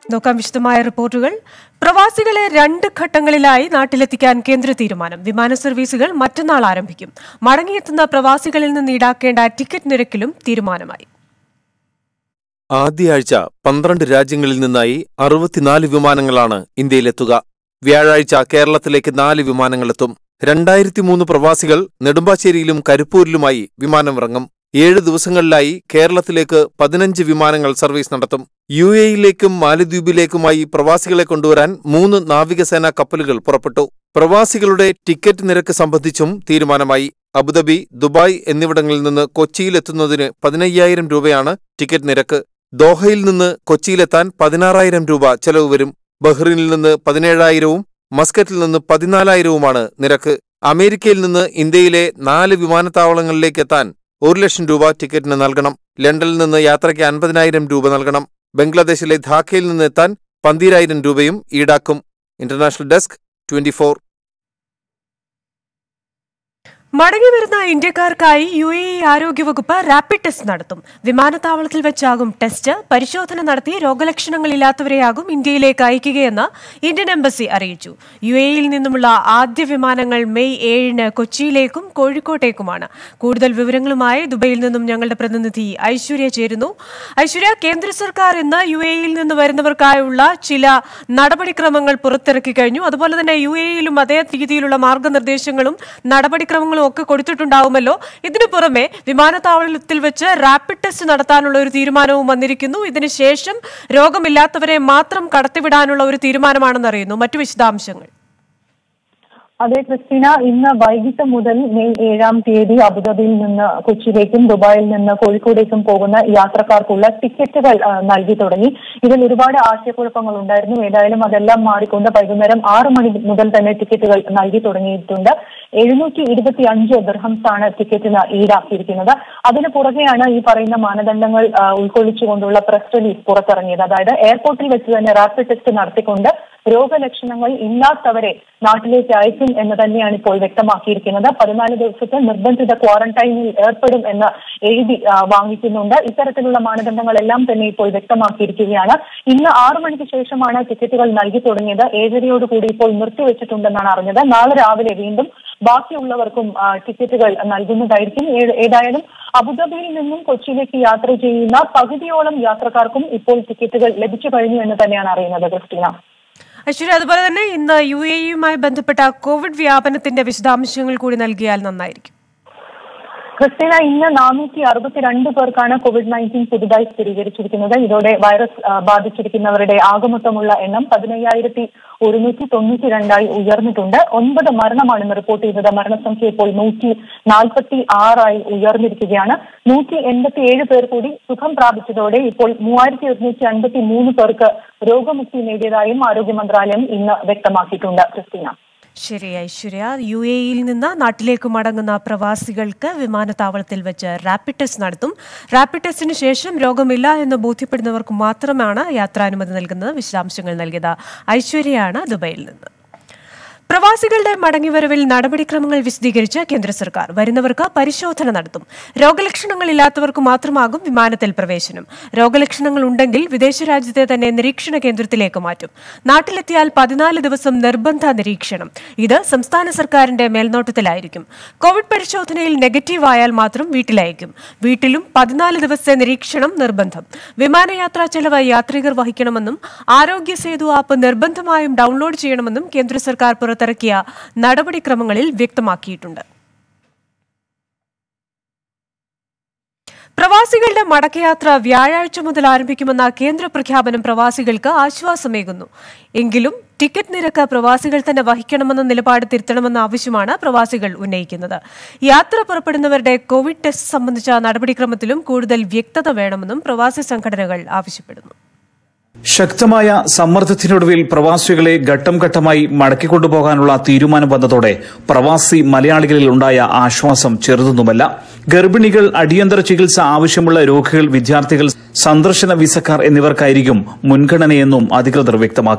നോക്കാം വിശദമായ റിപ്പോർട്ടുകൾ പ്രവാസികളെ രണ്ട് ഘട്ടങ്ങളിലായി നാട്ടിലെത്തിക്കാൻ കേന്ദ്ര തീരുമാനം വിമാന സർവീസുകൾ മറ്റന്നാൾ ആരംഭിക്കും മടങ്ങിയെത്തുന്ന പ്രവാസികളിൽ നിന്ന് ഈടാക്കേണ്ട ടിക്കറ്റ് നിരക്കിലും തീരുമാനമായി ആദ്യയാഴ്ച പന്ത്രണ്ട് രാജ്യങ്ങളിൽ നിന്നായി അറുപത്തിനാല് വിമാനങ്ങളാണ് ഇന്ത്യയിലെത്തുക വ്യാഴാഴ്ച കേരളത്തിലേക്ക് നാല് വിമാനങ്ങളെത്തും രണ്ടായിരത്തി മൂന്ന് പ്രവാസികൾ നെടുമ്പാശ്ശേരിയിലും കരിപ്പൂരിലുമായി വിമാനമിറങ്ങും ഏഴ് ദിവസങ്ങളിലായി കേരളത്തിലേക്ക് പതിനഞ്ച് വിമാനങ്ങൾ സർവീസ് നടത്തും യു എയിലേക്കും മാലദ്വീപിലേക്കുമായി പ്രവാസികളെ കൊണ്ടുവരാൻ മൂന്ന് നാവികസേനാ കപ്പലുകൾ പുറപ്പെട്ടു പ്രവാസികളുടെ ടിക്കറ്റ് നിരക്ക് സംബന്ധിച്ചും തീരുമാനമായി അബുദാബി ദുബായ് എന്നിവിടങ്ങളിൽ നിന്ന് കൊച്ചിയിലെത്തുന്നതിന് പതിനയ്യായിരം രൂപയാണ് ടിക്കറ്റ് നിരക്ക് ദോഹയിൽ നിന്ന് കൊച്ചിയിലെത്താൻ പതിനാറായിരം രൂപ ചെലവ് വരും ബഹ്റിനിൽ നിന്ന് പതിനേഴായിരവും മസ്കറ്റിൽ നിന്ന് പതിനാലായിരവുമാണ് നിരക്ക് അമേരിക്കയിൽ നിന്ന് ഇന്ത്യയിലെ നാല് വിമാനത്താവളങ്ങളിലേക്ക് എത്താൻ ഒരു ലക്ഷം രൂപ ടിക്കറ്റിന് നൽകണം ലണ്ടനിൽ നിന്ന് യാത്രയ്ക്ക് അൻപതിനായിരം രൂപ നൽകണം ബംഗ്ലാദേശിലെ ധാക്കയിൽ നിന്ന് എത്താൻ പന്തീരായിരം രൂപയും ഈടാക്കും ഇന്റർനാഷണൽ ഡെസ്ക് ട്വന്റി മടങ്ങിവരുന്ന ഇന്ത്യക്കാർക്കായി യു എ ഇ ആരോഗ്യവകുപ്പ് റാപ്പിഡ് ടെസ്റ്റ് നടത്തും വിമാനത്താവളത്തിൽ വെച്ചാകും ടെസ്റ്റ് പരിശോധന നടത്തി രോഗലക്ഷണങ്ങളില്ലാത്തവരെയാകും ഇന്ത്യയിലേക്ക് അയക്കുകയെന്ന് ഇന്ത്യൻ എംബസി അറിയിച്ചു യു എയിൽ നിന്നുമുള്ള ആദ്യ വിമാനങ്ങൾ മെയ് ഏഴിന് കൊച്ചിയിലേക്കും കോഴിക്കോട്ടേക്കുമാണ് കൂടുതൽ വിവരങ്ങളുമായി ദുബൈയിൽ നിന്നും ഞങ്ങളുടെ പ്രതിനിധി ഐശ്വര്യ ചേരുന്നു ഐശ്വര്യ കേന്ദ്ര സർക്കാർ ഇന്ന് യു എയിൽ നിന്ന് വരുന്നവർക്കായുള്ള ചില നടപടിക്രമങ്ങൾ പുറത്തിറക്കി കഴിഞ്ഞു അതുപോലെ തന്നെ യു എയിലും അതേ രീതിയിലുള്ള മാർഗനിർദ്ദേശങ്ങളും നടപടിക്രമങ്ങളും ഒക്കെ കൊടുത്തിട്ടുണ്ടാവുമല്ലോ ഇതിനു പുറമെ വിമാനത്താവളത്തിൽ വെച്ച് റാപ്പിഡ് ടെസ്റ്റ് നടത്താനുള്ള ഒരു തീരുമാനവും വന്നിരിക്കുന്നു ഇതിനുശേഷം രോഗമില്ലാത്തവരെ മാത്രം കടത്തിവിടാനുള്ള ഒരു തീരുമാനമാണെന്ന് അറിയുന്നു മറ്റു വിശദാംശങ്ങൾ അതെ ക്രിസ്റ്റീന ഇന്ന് വൈകിട്ട് മുതൽ മെയ് ഏഴാം തീയതി അബുദാബിയിൽ നിന്ന് കൊച്ചിയിലേക്കും ദുബായിൽ നിന്ന് കോഴിക്കോടേക്കും പോകുന്ന യാത്രക്കാർക്കുള്ള ടിക്കറ്റുകൾ ആ, നൽകി തുടങ്ങി ഇതിൽ ഒരുപാട് ആശയക്കുഴപ്പങ്ങൾ ഉണ്ടായിരുന്നു ഏതായാലും അതെല്ലാം മാറിക്കൊണ്ട് വൈകുന്നേരം ആറ് മണി മുതൽ തന്നെ ടിക്കറ്റുകൾ നൽകി തുടങ്ങിയിട്ടുണ്ട് എഴുന്നൂറ്റി ഇരുപത്തി അഞ്ച് ദർഹംസ് ആണ് ടിക്കറ്റിന് ഈടാക്കിയിരിക്കുന്നത് അതിന് പുറകെയാണ് ഈ പറയുന്ന മാനദണ്ഡങ്ങൾ ആ, ഉൾക്കൊള്ളിച്ചുകൊണ്ടുള്ള പ്രസ് റിലീസ് പുറത്തിറങ്ങിയത് അതായത് എയർപോർട്ടിൽ വെച്ച് തന്നെ റാപ്പിഡ് ടെസ്റ്റ് നടത്തിക്കൊണ്ട് രോഗലക്ഷണങ്ങൾ ഇല്ലാത്തവരെ നാട്ടിലേക്ക് അയക്കും എന്ന് തന്നെയാണ് ഇപ്പോൾ വ്യക്തമാക്കിയിരിക്കുന്നത് പതിനാല് ദിവസത്തെ നിർബന്ധിത ക്വാറന്റൈനിൽ ഏർപ്പെടും എന്ന് എഴുതി ആ, വാങ്ങിക്കുന്നുണ്ട് ഇത്തരത്തിലുള്ള മാനദണ്ഡങ്ങളെല്ലാം തന്നെ ഇപ്പോൾ വ്യക്തമാക്കിയിരിക്കുകയാണ് ഇന്ന് ആറു മണിക്ക് ശേഷമാണ് ടിക്കറ്റുകൾ നൽകി തുടങ്ങിയത് ഏഴരയോടുകൂടി ഇപ്പോൾ നിർത്തിവെച്ചിട്ടുണ്ടെന്നാണ് അറിഞ്ഞത് നാളെ രാവിലെ വീണ്ടും ബാക്കിയുള്ളവർക്കും ആ, ടിക്കറ്റുകൾ നൽകുന്നതായിരിക്കും ഏ- ഏതായാലും അബുദാബിയിൽ നിന്നും കൊച്ചിയിലേക്ക് യാത്ര ചെയ്യുന്ന പകുതിയോളം യാത്രക്കാർക്കും ഇപ്പോൾ ടിക്കറ്റുകൾ ലഭിച്ചു കഴിഞ്ഞു എന്ന് തന്നെയാണ് അറിയുന്നത് ക്രിസ്റ്റീന ഐശ്വര്യ അതുപോലെ തന്നെ ഇന്ന് യു എ ഇയുമായി ബന്ധപ്പെട്ട കോവിഡ് വ്യാപനത്തിന്റെ വിശദാംശങ്ങൾ കൂടി നൽകിയാൽ നന്നായിരിക്കും ക്രിസ്റ്റീന ഇന്ന് നാനൂറ്റി അറുപത്തിരണ്ട് പേർക്കാണ് കോവിഡ് നയൻറ്റീൻ പുതുതായി സ്ഥിരീകരിച്ചിരിക്കുന്നത് ഇതോടെ വൈറസ് ആ, ബാധിച്ചിരിക്കുന്നവരുടെ ആകമൊത്തമുള്ള എണ്ണം പതിനയ്യായിരത്തി ഒരുന്നൂറ്റി തൊണ്ണൂറ്റി രണ്ടായി ഉയർന്നിട്ടുണ്ട് ഒൻപത് മരണമാണ് ഇന്ന് റിപ്പോർട്ട് ചെയ്തത് മരണസംഖ്യ ഇപ്പോൾ നൂറ്റി നാൽപ്പത്തി ആറായി ഉയർന്നിരിക്കുകയാണ് നൂറ്റി എൺപത്തി ഏഴ് പേർ കൂടി സുഖം പ്രാപിച്ചതോടെ ഇപ്പോൾ മൂവായിരത്തി ഒരുന്നൂറ്റി അൻപത്തി മൂന്ന് പേർക്ക് രോഗമുക്തി നേടിയതായും ആരോഗ്യ മന്ത്രാലയം ഇന്ന് വ്യക്തമാക്കിയിട്ടുണ്ട് ക്രിസ്റ്റീന ശരി ഐശ്വര്യ യു എ ഇയിൽ നിന്ന് നാട്ടിലേക്ക് മടങ്ങുന്ന പ്രവാസികൾക്ക് വിമാനത്താവളത്തിൽ വെച്ച് റാപ്പിഡ് ടെസ്റ്റ് നടത്തും റാപ്പിഡ് ടെസ്റ്റിന് ശേഷം രോഗമില്ല എന്ന് ബോധ്യപ്പെടുന്നവർക്ക് മാത്രമാണ് യാത്രാനുമതി നൽകുന്നത് വിശദാംശങ്ങൾ നൽകിയത് ഐശ്വര്യയാണ് ദുബൈയിൽ നിന്ന് പ്രവാസികളുടെ മടങ്ങിവരവിൽ നടപടിക്രമങ്ങൾ വിശദീകരിച്ച കേന്ദ്ര സർക്കാർ വരുന്നവർക്ക് പരിശോധന നടത്തും രോഗലക്ഷണങ്ങളില്ലാത്തവർക്ക് മാത്രമാകും വിമാനത്തിൽ പ്രവേശനം രോഗലക്ഷണങ്ങൾ ഉണ്ടെങ്കിൽ വിദേശ രാജ്യത്തെ തന്നെ നിരീക്ഷണ കേന്ദ്രത്തിലേക്ക് മാറ്റും നാട്ടിലെത്തിയാൽ പതിനാല് ദിവസം നിർബന്ധ നിരീക്ഷണം ഇത് സംസ്ഥാന സർക്കാരിന്റെ മേൽനോട്ടത്തിലായിരിക്കും കോവിഡ് പരിശോധനയിൽ നെഗറ്റീവ് ആയാൽ മാത്രം വീട്ടിലയക്കും വീട്ടിലും പതിനാല് ദിവസത്തെ നിരീക്ഷണം നിർബന്ധം വിമാനയാത്രാ ചെലവ് യാത്രികർ വഹിക്കണമെന്നും ആരോഗ്യ സേതു ആപ്പ് നിർബന്ധമായും ഡൗൺലോഡ് ചെയ്യണമെന്നും കേന്ദ്ര സർക്കാർ പുറത്തിറക്കിയ നടപടിക്രമങ്ങളിൽ വ്യക്തമാക്കിയിട്ടുണ്ട് പ്രവാസികളുടെ മടക്കയാത്ര വ്യാഴാഴ്ച മുതൽ ആരംഭിക്കുമെന്ന കേന്ദ്ര പ്രഖ്യാപനം പ്രവാസികൾക്ക് ആശ്വാസമേകുന്നു എങ്കിലും ടിക്കറ്റ് നിരക്ക് പ്രവാസികൾ തന്നെ വഹിക്കണമെന്ന നിലപാട് തിരുത്തണമെന്ന ആവശ്യമാണ് പ്രവാസികൾ ഉന്നയിക്കുന്നത് യാത്ര പുറപ്പെടുന്നവരുടെ കോവിഡ് ടെസ്റ്റ് സംബന്ധിച്ച നടപടിക്രമത്തിലും കൂടുതൽ വ്യക്തത വേണമെന്നും പ്രവാസി സംഘടനകൾ ആവശ്യപ്പെടുന്നു ശക്തമായ സമ്മർദ്ദത്തിനൊടുവിൽ പ്രവാസികളെ ഘട്ടം ഘട്ടമായി മടക്കിക്കൊണ്ടുപോകാനുള്ള തീരുമാനം വന്നതോടെ പ്രവാസി മലയാളികളിൽ ഉണ്ടായ ആശ്വാസം ചെറുതൊന്നുമല്ല ഗർഭിണികൾ അടിയന്തര ചികിത്സ ആവശ്യമുള്ള രോഗികൾ വിദ്യാർത്ഥികൾ സന്ദർശന വിസക്കാർ എന്നിവർക്കായിരിക്കും മുൻഗണനയെന്നും അധികൃതർ വ്യക്തമാക്കി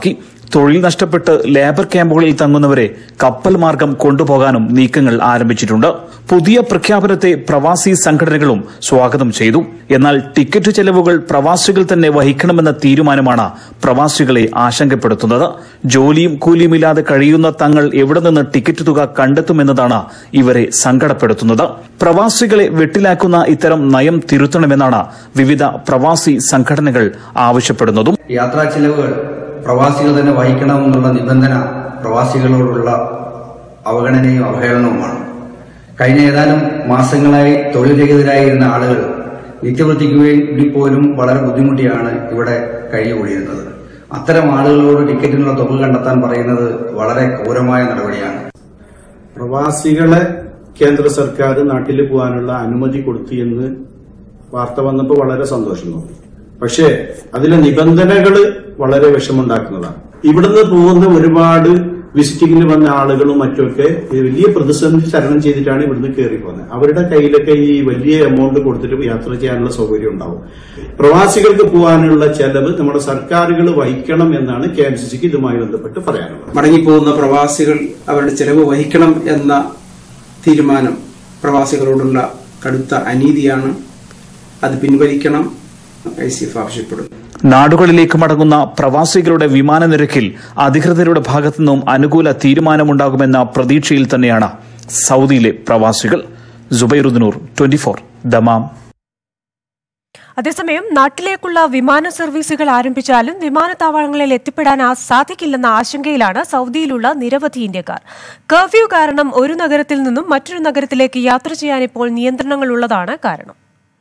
തൊഴിൽ നഷ്ടപ്പെട്ട് ലേബർ ക്യാമ്പുകളിൽ തങ്ങുന്നവരെ കപ്പൽ മാർഗം കൊണ്ടുപോകാനും നീക്കങ്ങൾ ആരംഭിച്ചിട്ടുണ്ട് പുതിയ പ്രഖ്യാപനത്തെ പ്രവാസി സംഘടനകളും സ്വാഗതം ചെയ്തു എന്നാൽ ടിക്കറ്റ് ചെലവുകൾ പ്രവാസികൾ തന്നെ വഹിക്കണമെന്ന തീരുമാനമാണ് പ്രവാസികളെ ആശങ്കപ്പെടുത്തുന്നത് ജോലിയും കൂലിയുമില്ലാതെ കഴിയുന്ന തങ്ങൾ എവിടെ നിന്ന് ടിക്കറ്റ് തുക കണ്ടെത്തുമെന്നതാണ് ഇവരെ സങ്കടപ്പെടുത്തുന്നത് പ്രവാസികളെ വെട്ടിലാക്കുന്ന ഇത്തരം നയം തിരുത്തണമെന്നാണ് വിവിധ പ്രവാസി സംഘടനകൾ ആവശ്യപ്പെടുന്നതും യാത്രാ ചെലവുകൾ പ്രവാസികൾ തന്നെ വഹിക്കണമെന്നുള്ള നിബന്ധന പ്രവാസികളോടുള്ള അവഗണനയും അവഹേളനവുമാണ് കഴിഞ്ഞ ഏതാനും മാസങ്ങളായി തൊഴിൽ രഹിതരായിരുന്ന ആളുകൾ നിത്യവൃത്തിക്ക് വേണ്ടി പോലും വളരെ ബുദ്ധിമുട്ടിയാണ് ഇവിടെ കഴിഞ്ഞുകൂടിയിരുന്നത് അത്തരം ആളുകളോട് ടിക്കറ്റിനുള്ള തുക കണ്ടെത്താൻ പറയുന്നത് വളരെ ക്രൂരമായ നടപടിയാണ് പ്രവാസികളെ കേന്ദ്ര സർക്കാർ നാട്ടിൽ പോകാനുള്ള അനുമതി കൊടുത്തു എന്ന് വാർത്ത വന്നപ്പോൾ വളരെ സന്തോഷം തോന്നി പക്ഷേ അതിലെ നിബന്ധനകൾ വളരെ വിഷമുണ്ടാക്കുന്നതാണ് ഇവിടുന്ന് പോകുന്ന ഒരുപാട് വിസിറ്റിങ്ങിന് വന്ന ആളുകളും മറ്റുമൊക്കെ ഈ വലിയ പ്രതിസന്ധി തരണം ചെയ്തിട്ടാണ് ഇവിടുന്ന് കയറി പോകുന്നത് അവരുടെ കയ്യിലൊക്കെ ഈ വലിയ എമൗണ്ട് കൊടുത്തിട്ട് യാത്ര ചെയ്യാനുള്ള സൗകര്യം ഉണ്ടാവും പ്രവാസികൾക്ക് പോകാനുള്ള ചെലവ് നമ്മുടെ സർക്കാരുകൾ വഹിക്കണം എന്നാണ് കെ എം സി സിക്ക് ഇതുമായി ബന്ധപ്പെട്ട് പറയാനുള്ളത് മടങ്ങിപ്പോകുന്ന പ്രവാസികൾ അവരുടെ ചെലവ് വഹിക്കണം എന്ന തീരുമാനം പ്രവാസികളോടുള്ള കടുത്ത അനീതിയാണ് അത് പിൻവലിക്കണം ഐ സി എഫ് ആവശ്യപ്പെടുന്നു നാടുകളിലേക്ക് മടങ്ങുന്ന പ്രവാസികളുടെ വിമാന നിരക്കിൽ അധികൃതരുടെ ഭാഗത്തുനിന്നും അനുകൂല തീരുമാനമുണ്ടാകുമെന്ന പ്രതീക്ഷയിൽ തന്നെയാണ് സൗദിയിലെ പ്രവാസികൾ ജുബൈറുദ്ദൂർ ട്വന്റി ഫോർ ദമാം അതേസമയം നാട്ടിലേക്കുള്ള വിമാന സർവീസുകൾ ആരംഭിച്ചാലും വിമാനത്താവളങ്ങളിൽ എത്തിപ്പെടാൻ ആ- സാധിക്കില്ലെന്ന ആശങ്കയിലാണ് സൗദിയിലുള്ള നിരവധി ഇന്ത്യക്കാർ കർഫ്യൂ കാരണം ഒരു നഗരത്തിൽ നിന്നും മറ്റൊരു നഗരത്തിലേക്ക് യാത്ര ചെയ്യാൻ ഇപ്പോൾ നിയന്ത്രണങ്ങൾ ഉള്ളതാണ് കാരണം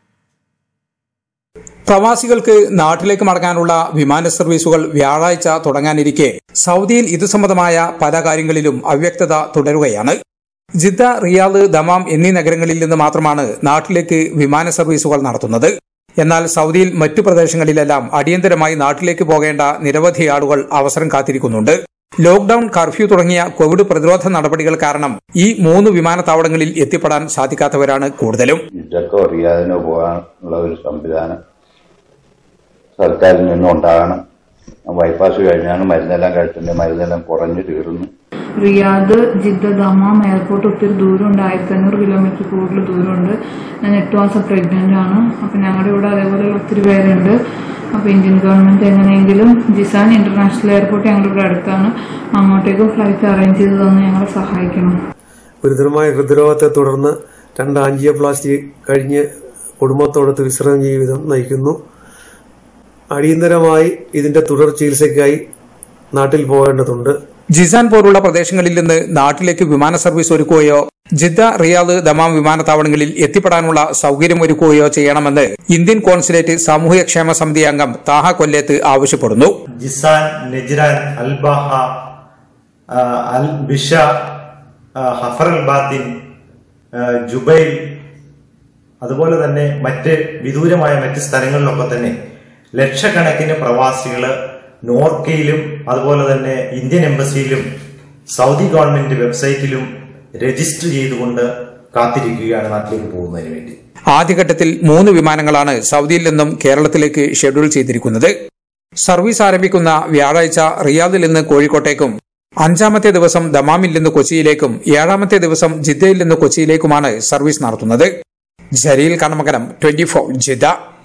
പ്രവാസികൾക്ക് നാട്ടിലേക്ക് മടങ്ങാനുള്ള വിമാന സർവീസുകൾ വ്യാഴാഴ്ച തുടങ്ങാനിരിക്കെ സൗദിയിൽ ഇതു സംബന്ധമായ പല കാര്യങ്ങളിലും അവ്യക്തത തുടരുകയാണ് ജിദ്ദ റിയാദ് ദമാം എന്നീ നഗരങ്ങളിൽ നിന്ന് മാത്രമാണ് നാട്ടിലേക്ക് വിമാന സർവീസുകൾ നടത്തുന്നത് എന്നാൽ സൗദിയിൽ മറ്റു പ്രദേശങ്ങളിലെല്ലാം അടിയന്തരമായി നാട്ടിലേക്ക് പോകേണ്ട നിരവധി ആളുകൾ അവസരം കാത്തിരിക്കുന്നുണ്ട് ലോക്ഡൌൺ കർഫ്യൂ തുടങ്ങിയ കോവിഡ് പ്രതിരോധ നടപടികൾ കാരണം ഈ മൂന്ന് വിമാനത്താവളങ്ങളിൽ എത്തിപ്പെടാൻ സാധിക്കാത്തവരാണ് കൂടുതലും ജിദ്ദക്കോ റിയാദിനോ പോകാനുള്ള ഒരു സംവിധാനം സർക്കാരിൽ നിന്നും ഉണ്ടാകണം ബൈപ്പാസ് കഴിഞ്ഞാണ് മരുന്നെല്ലാം കഴിച്ചിട്ടുണ്ട് മരുന്നെല്ലാം കുറഞ്ഞു തീർന്നു റിയാദ് ജിദ്ദ ദമാം എയർപോർട്ട് ഒത്തിരി ദൂരമുണ്ട് ആയിരത്തി അഞ്ഞൂറ് കിലോമീറ്റർ കൂടുതൽ ദൂരമുണ്ട് ഞാൻ എട്ട് മാസം പ്രഗ്നന്റ് ആണ് അപ്പം ഞങ്ങളുടെ ഇവിടെ അതേപോലെയുള്ള ഒത്തിരി പേരുണ്ട് അപ്പോൾ ഇന്ത്യൻ ഗവൺമെന്റ് എങ്ങനെയെങ്കിലും ജിസാൻ ഇന്റർനാഷണൽ എയർപോർട്ട് ഞങ്ങളുടെ ഇവിടെ അടുത്താണ് അങ്ങോട്ടേക്കും ഫ്ലൈറ്റ് അറേഞ്ച് ചെയ്ത് തന്ന് ഞങ്ങളെ സഹായിക്കണം ഗുരുതരമായ ഹൃദ്രോഗത്തെ തുടർന്ന് രണ്ട് ആൻജിയോപ്ലാസ്റ്റി കഴിഞ്ഞ് കുടുംബത്തോടൊത്ത് വിശ്രമ ജീവിതം നയിക്കുന്നു അടിയന്തരമായി ഇതിന്റെ തുടർ ചികിത്സയ്ക്കായി നാട്ടിൽ പോകേണ്ടതുണ്ട് ജിസാൻ പോലുള്ള പ്രദേശങ്ങളിൽ നിന്ന് നാട്ടിലേക്ക് വിമാന സർവീസ് ഒരുക്കുകയോ ജിദ്ദ റിയാദ് ദമാം വിമാനത്താവളങ്ങളിൽ എത്തിപ്പെടാനുള്ള സൗകര്യം ഒരുക്കുകയോ ചെയ്യണമെന്ന് ഇന്ത്യൻ കോൺസുലേറ്റ് സാമൂഹ്യക്ഷേമ സമിതി അംഗം താഹ കൊല്ലേത്ത് ആവശ്യപ്പെടുന്നു ജിസാൻ നെജ്റാൻ അൽബാഹ ആ, അൽ ബിഷ ആ, ഹഫർ അൽ ബാത്തിൻ ആ, ജുബൈൽ അതുപോലെ തന്നെ മറ്റ് വിദൂരമായ മറ്റ് സ്ഥലങ്ങളിലൊക്കെ തന്നെ ലക്ഷക്കണക്കിന് പ്രവാസികള് നോർക്കയിലും അതുപോലെ തന്നെ ഇന്ത്യൻ എംബസിയിലും സൗദി ഗവൺമെന്റ് വെബ്സൈറ്റിലും രജിസ്റ്റർ ചെയ്തുകൊണ്ട് കാത്തിരിക്കുകയാണ് നാട്ടിലേക്ക് പോകുന്നതിന് വേണ്ടി ആദ്യഘട്ടത്തിൽ മൂന്ന് വിമാനങ്ങളാണ് സൗദിയിൽ നിന്നും കേരളത്തിലേക്ക് ഷെഡ്യൂൾ ചെയ്തിരിക്കുന്നത് സർവീസ് ആരംഭിക്കുന്ന വ്യാഴാഴ്ച റിയാദിൽ നിന്ന് കോഴിക്കോട്ടേക്കും അഞ്ചാമത്തെ ദിവസം ദമാമിൽ നിന്ന് കൊച്ചിയിലേക്കും ഏഴാമത്തെ ദിവസം ജിദ്ദയിൽ നിന്ന് കൊച്ചിയിലേക്കുമാണ് സർവീസ് നടത്തുന്നത് Jaleel Kanamakaram twenty four Jeddah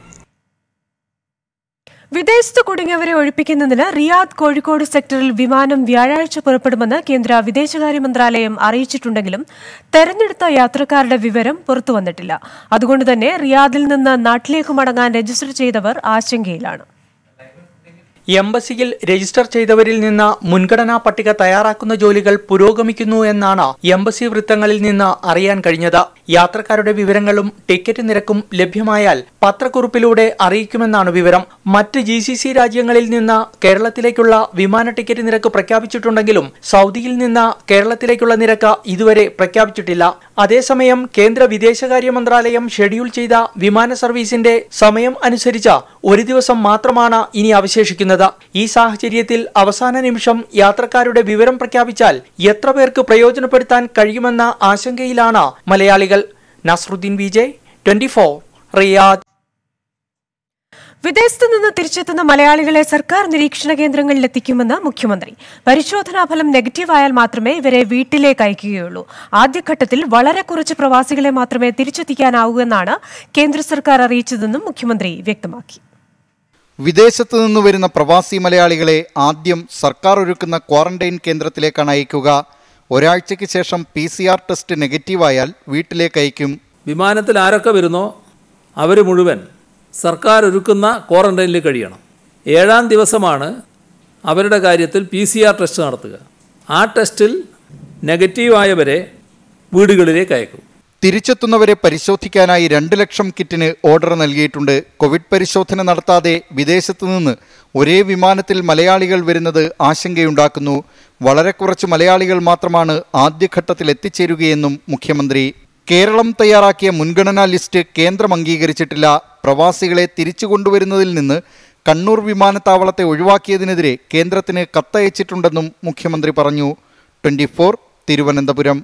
വിദേശത്ത് കുടുങ്ങിയവരെ ഒഴിപ്പിക്കുന്നതിന് റിയാദ് കോഴിക്കോട് സെക്ടറിൽ വിമാനം വ്യാഴാഴ്ച പുറപ്പെടുമെന്ന് കേന്ദ്ര വിദേശകാര്യ മന്ത്രാലയം അറിയിച്ചിട്ടുണ്ടെങ്കിലും തെരഞ്ഞെടുത്ത യാത്രക്കാരുടെ വിവരം പുറത്തുവന്നിട്ടില്ല അതുകൊണ്ട് തന്നെ റിയാദിൽ നിന്ന് നാട്ടിലേക്ക് മടങ്ങാൻ രജിസ്റ്റർ ചെയ്തവർ ആശങ്കയിലാണ് എംബസിയിൽ രജിസ്റ്റർ ചെയ്തവരിൽ നിന്ന് മുൻഗണനാ പട്ടിക തയ്യാറാക്കുന്ന ജോലികൾ പുരോഗമിക്കുന്നു എന്നാണ് എംബസി വൃത്തങ്ങളിൽ നിന്ന് അറിയാൻ കഴിഞ്ഞത് യാത്രക്കാരുടെ വിവരങ്ങളും ടിക്കറ്റ് നിരക്കും ലഭ്യമായാൽ പത്രക്കുറിപ്പിലൂടെ അറിയിക്കുമെന്നാണ് വിവരം മറ്റ് ജി സി സി രാജ്യങ്ങളിൽ നിന്ന് കേരളത്തിലേക്കുള്ള വിമാന ടിക്കറ്റ് നിരക്ക് പ്രഖ്യാപിച്ചിട്ടുണ്ടെങ്കിലും സൗദിയിൽ നിന്ന് കേരളത്തിലേക്കുള്ള നിരക്ക് ഇതുവരെ പ്രഖ്യാപിച്ചിട്ടില്ല അതേസമയം കേന്ദ്ര വിദേശകാര്യ മന്ത്രാലയം ഷെഡ്യൂൾ ചെയ്ത വിമാന സർവീസിന്റെ സമയം അനുസരിച്ച് ഒരു ദിവസം മാത്രമാണ് ഇനി അവശേഷിക്കുന്നത് ഈ സാഹചര്യത്തിൽ അവസാന നിമിഷം യാത്രക്കാരുടെ വിവരം പ്രഖ്യാപിച്ചാൽ എത്ര പേർക്ക് പ്രയോജനപ്പെടുത്താൻ കഴിയുമെന്ന ആശങ്കയിലാണ് മലയാളികൾ നസ്രുദ്ദീൻ വിജയ് ട്വന്റി റിയാദ് വിദേശത്തു നിന്ന് തിരിച്ചെത്തുന്ന മലയാളികളെ സർക്കാർ നിരീക്ഷണ കേന്ദ്രങ്ങളിൽ എത്തിക്കുമെന്ന് മുഖ്യമന്ത്രി പരിശോധനാ ഫലം നെഗറ്റീവായാൽ മാത്രമേ ഇവരെ വീട്ടിലേക്ക് അയക്കുകയുള്ളൂ ആദ്യഘട്ടത്തിൽ വളരെ കുറച്ച് പ്രവാസികളെ മാത്രമേ തിരിച്ചെത്തിക്കാനാവൂ എന്നാണ് കേന്ദ്ര സർക്കാർ അറിയിച്ചതെന്നും മുഖ്യമന്ത്രി വ്യക്തമാക്കി വിദേശത്തു നിന്ന് വരുന്ന പ്രവാസി മലയാളികളെ ആദ്യം സർക്കാർ ഒരുക്കുന്ന ക്വാറന്റൈൻ കേന്ദ്രത്തിലേക്കാണ് അയക്കുക ഒരാഴ്ചയ്ക്ക് ശേഷം പി സി ആർ ടെസ്റ്റ് നെഗറ്റീവായാൽ വീട്ടിലേക്ക് അയക്കും വിമാനത്തിൽ ആരൊക്കെ വരുന്നോ അവർ മുഴുവൻ സർക്കാർ ഒരുക്കുന്ന ക്വാറന്റൈനിൽ കഴിയണം ഏഴാം ദിവസമാണ് അവരുടെ കാര്യത്തിൽ പി സി ആർ ടെസ്റ്റ് നടത്തുക ആ ടെസ്റ്റിൽ നെഗറ്റീവായവരെ വീടുകളിലേക്ക് അയക്കും തിരിച്ചെത്തുന്നവരെ പരിശോധിക്കാനായി രണ്ട് ലക്ഷം കിറ്റിന് ഓർഡർ നൽകിയിട്ടുണ്ട് കോവിഡ് പരിശോധന നടത്താതെ വിദേശത്തു നിന്ന് ഒരേ വിമാനത്തിൽ മലയാളികൾ വരുന്നത് ആശങ്കയുണ്ടാക്കുന്നു വളരെ കുറച്ച് മലയാളികൾ മാത്രമാണ് ആദ്യഘട്ടത്തിൽ എത്തിച്ചേരുകയെന്നും മുഖ്യമന്ത്രി കേരളം തയ്യാറാക്കിയ മുൻഗണനാ ലിസ്റ്റ് കേന്ദ്രം അംഗീകരിച്ചിട്ടില്ല പ്രവാസികളെ തിരിച്ചു കൊണ്ടുവരുന്നതിൽ നിന്ന് കണ്ണൂർ വിമാനത്താവളത്തെ ഒഴിവാക്കിയതിനെതിരെ കേന്ദ്രത്തിന് കത്തയച്ചിട്ടുണ്ടെന്നും മുഖ്യമന്ത്രി പറഞ്ഞു ട്വന്റി തിരുവനന്തപുരം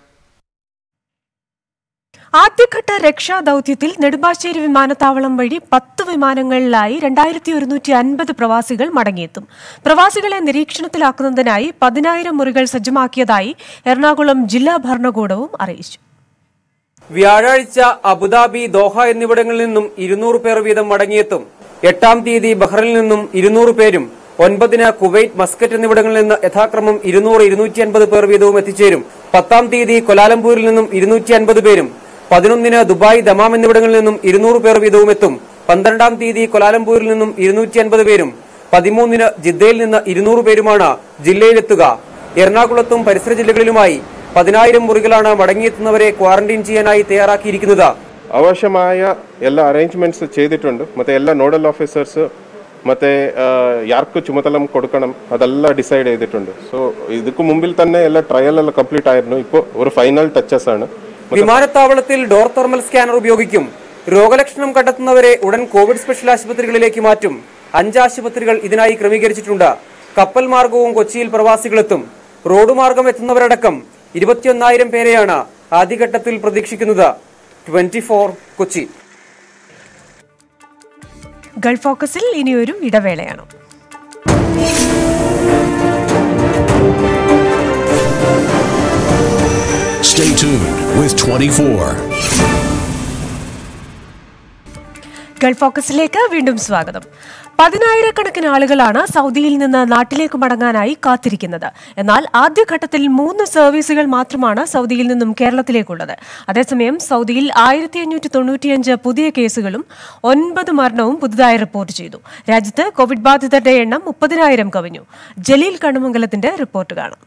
ആദ്യഘട്ട രക്ഷാദൌത്യത്തിൽ നെടുമ്പാശ്ശേരി വിമാനത്താവളം വഴി പത്ത് വിമാനങ്ങളിലായി രണ്ടായിരത്തി ഒരുന്നൂറ്റി അൻപത് പ്രവാസികൾ മടങ്ങിയെത്തും പ്രവാസികളെ നിരീക്ഷണത്തിലാക്കുന്നതിനായി പതിനായിരം മുറികൾ സജ്ജമാക്കിയതായി എറണാകുളം ജില്ലാ ഭരണകൂടവും അറിയിച്ചു വ്യാഴാഴ്ച അബുദാബി ദോഹ എന്നിവിടങ്ങളിൽ നിന്നും ഇരുന്നൂറ് പേർ വീതം മടങ്ങിയെത്തും എട്ടാം തീയതി ബഹ്റിനിൽ നിന്നും ഇരുന്നൂറ് പേരും ഒൻപതിന് കുവൈറ്റ് മസ്കറ്റ് എന്നിവിടങ്ങളിൽ നിന്ന് യഥാക്രമം ഇരുന്നൂറ് ഇരുന്നൂറ്റി അൻപത് പേർ വീതവും എത്തിച്ചേരും പത്താം തീയതി കൊലാലംപൂരിൽ നിന്നും ഇരുന്നൂറ്റി അൻപത് പേരും പതിനൊന്നിന് ദുബായ് ദമാം എന്നിവിടങ്ങളിൽ നിന്നും ഇരുന്നൂറ് പേർ വീതവും എത്തും പന്ത്രണ്ടാം തീയതി കൊലാലംപൂരിൽ നിന്നും ഇരുന്നൂറ്റി അൻപത് പേരും പതിമൂന്നിന് ജിദ്ദയിൽ നിന്ന് ഇരുന്നൂറ് പേരുമാണ് ജില്ലയിലെത്തുക എറണാകുളത്തും പരിസര ജില്ലകളിലുമായി പതിനായിരം മുറികളാണ് മടങ്ങിയെത്തുന്നവരെ ക്വാറന്റൈൻ ചെയ്യാനായി തയ്യാറാക്കിയിരിക്കുന്നത് ಅವಶ್ಯമായ ಎಲ್ಲ ಅರೇಂಜ್ಮೆಂಟ್ಸ್ ചെയ്തിട്ടുണ്ട് ಮತ್ತೆ ಎಲ್ಲ ನೋಡಲ್ ಆಫೀಸರ್ಸ್ ಮತ್ತೆ ಯಾರ್ಕು ചുമതല കൊടുക്കണം അതെല്ലാം ഡിസൈഡ് ചെയ്തിട്ടുണ്ട് സോ ഇതിക്ക് മുമ്പിൽ തന്നെ എല്ലാ ട്രയൽ എല്ലാം കംപ്ലീറ്റ് ആയിരുന്നു ഇപ്പോൾ ഒരു ഫൈനൽ ടച്ചസ് ആണ് വിമാനത്താവളത്തിൽ ഡോർ തെർമൽ സ്കാനർ ഉപയോഗിക്കും രോഗലക്ഷണം കണ്ടെത്തുന്നവരെ ഉടൻ കോവിഡ് സ്പെഷ്യൽ ആശുപത്രികളിലേക്ക് മാറ്റും അഞ്ച് ആശുപത്രികൾ ഇതിനായി ക്രമീകരിച്ചിട്ടുണ്ട് കപ്പൽ മാർഗവും കൊച്ചിയിൽ പ്രവാസികളെത്തും റോഡ് മാർഗം എത്തുന്നവരടക്കം ഇരുപത്തിയൊന്നായിരം പേരെയാണ് ആദ്യഘട്ടത്തിൽ പ്രതീക്ഷിക്കുന്നത് ട്വന്റി കൊച്ചി ഗൾഫ് ഫോക്കസിൽ ഇനിയൊരു ഇടവേളയാണ് Stay tuned with 24. ഗൾഫ് ഫോക്കസിലേക്ക് വീണ്ടും സ്വാഗതം പതിനായിരക്കണക്കിന് ആളുകളാണ് സൗദിയിൽ നിന്ന് നാട്ടിലേക്ക് മടങ്ങാനായി കാത്തിരിക്കുന്നത് എന്നാൽ ആദ്യഘട്ടത്തിൽ മൂന്ന് സർവീസുകൾ മാത്രമാണ് സൗദിയിൽ നിന്നും കേരളത്തിലേക്കുള്ളത് അതേസമയം സൗദിയിൽ ആയിരത്തി അഞ്ഞൂറ്റി തൊണ്ണൂറ്റിയഞ്ച് പുതിയ കേസുകളും ഒൻപത് മരണവും പുതുതായി റിപ്പോർട്ട് ചെയ്തു രാജ്യത്ത് കോവിഡ് ബാധിതരുടെ എണ്ണം മുപ്പതിനായിരം കവിഞ്ഞു ജലീൽ കണ്ണുമംഗലത്തിന്റെ റിപ്പോർട്ട് കാണാം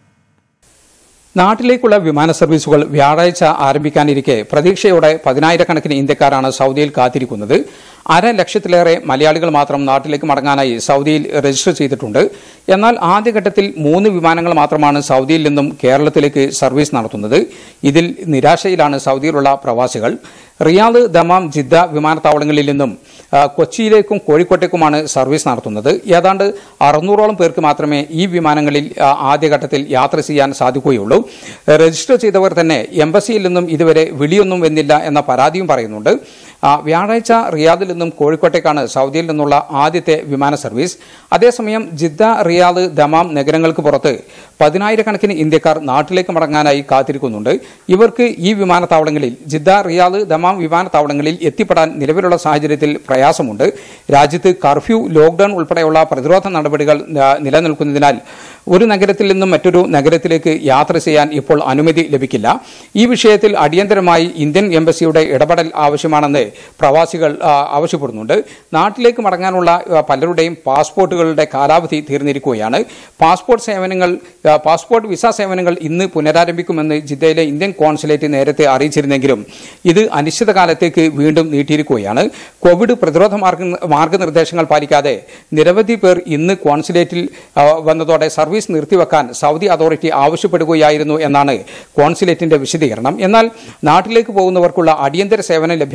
നാട്ടിലേക്കുള്ള വിമാന സർവീസുകൾ വ്യാഴാഴ്ച ആരംഭിക്കാനിരിക്കെ പ്രതീക്ഷയോടെ പതിനായിരക്കണക്കിന് ഇന്ത്യക്കാരാണ് സൗദിയിൽ കാത്തിരിക്കുന്നത് അര ലക്ഷത്തിലേറെ മലയാളികൾ മാത്രം നാട്ടിലേക്ക് മടങ്ങാനായി സൗദിയിൽ രജിസ്റ്റർ ചെയ്തിട്ടുണ്ട് എന്നാൽ ആദ്യഘട്ടത്തിൽ മൂന്ന് വിമാനങ്ങൾ മാത്രമാണ് സൗദിയിൽ നിന്നും കേരളത്തിലേക്ക് സർവീസ് നടത്തുന്നത് ഇതിൽ നിരാശയിലാണ് സൗദിയിലുള്ള പ്രവാസികൾ റിയാദ് ദമാം ജിദ്ദ വിമാനത്താവളങ്ങളിൽ നിന്നും ആ, കൊച്ചിയിലേക്കും കോഴിക്കോട്ടേക്കുമാണ് സർവീസ് നടത്തുന്നത് ഏതാണ്ട് അറുന്നൂറോളം പേർക്ക് മാത്രമേ ഈ വിമാനങ്ങളിൽ ആ, ആദ്യഘട്ടത്തിൽ യാത്ര ചെയ്യാൻ സാധിക്കുകയുള്ളൂ രജിസ്റ്റർ ചെയ്തവർ തന്നെ എംബസിയിൽ നിന്നും ഇതുവരെ വിളിയൊന്നും വന്നില്ല എന്ന പരാതിയും പറയുന്നുണ്ട് ആ, വ്യാഴാഴ്ച റിയാദിൽ നിന്നും കോഴിക്കോട്ടേക്കാണ് സൗദിയിൽ നിന്നുള്ള ആദ്യത്തെ വിമാന സർവീസ് അതേസമയം ജിദ്ദ റിയാദ് ദമാം നഗരങ്ങൾക്ക് പുറത്ത് പതിനായിരക്കണക്കിന് ഇന്ത്യക്കാർ നാട്ടിലേക്ക് മടങ്ങാനായി കാത്തിരിക്കുന്നുണ്ട് ഇവർക്ക് ഈ വിമാനത്താവളങ്ങളിൽ ജിദ്ദ റിയാദ് ദമാം വിമാനത്താവളങ്ങളിൽ എത്തിപ്പെടാൻ നിലവിലുള്ള സാഹചര്യത്തിൽ പ്രയാസമുണ്ട് രാജ്യത്ത് കർഫ്യൂ ലോക്ഡൌൺ ഉൾപ്പെടെയുള്ള പ്രതിരോധ നടപടികൾ ആ, നിലനിൽക്കുന്നതിനാൽ ഒരു നഗരത്തിൽ നിന്നും മറ്റൊരു നഗരത്തിലേക്ക് യാത്ര ചെയ്യാൻ ഇപ്പോൾ അനുമതി ലഭിക്കില്ല ഈ വിഷയത്തിൽ അടിയന്തരമായി ഇന്ത്യൻ എംബസിയുടെ ഇടപെടൽ ആവശ്യമാണെന്ന് പ്രവാസികൾ ആ, ആവശ്യപ്പെടുന്നുണ്ട് നാട്ടിലേക്ക് മടങ്ങാനുള്ള ആ, പലരുടെയും പാസ്പോർട്ടുകളുടെ കാലാവധി തീർന്നിരിക്കുകയാണ് പാസ്പോർട്ട് സേവനങ്ങൾ ആ, പാസ്പോർട്ട് വിസ സേവനങ്ങൾ ഇന്ന് പുനരാരംഭിക്കുമെന്ന് ജിദ്ദയിലെ ഇന്ത്യൻ കോൺസുലേറ്റ് നേരത്തെ അറിയിച്ചിരുന്നെങ്കിലും ഇത് അനിശ്ചിതകാലത്തേക്ക് വീണ്ടും നീട്ടിയിരിക്കുകയാണ് കോവിഡ് പ്രതിരോധ മാർഗ മാർഗനിർദ്ദേശങ്ങൾ പാലിക്കാതെ നിരവധി പേർ ഇന്ന് കോൺസുലേറ്റിൽ ആ, വന്നതോടെ സർവീസ് നിർത്തിവെക്കാൻ സൗദി അതോറിറ്റി ആവശ്യപ്പെടുകയായിരുന്നു എന്നാണ് കോൺസുലേറ്റിന്റെ വിശദീകരണം എന്നാൽ നാട്ടിലേക്ക് പോകുന്നവർക്കുള്ള അടിയന്തര സേവനം ലഭ്യമാക്കുമെന്ന്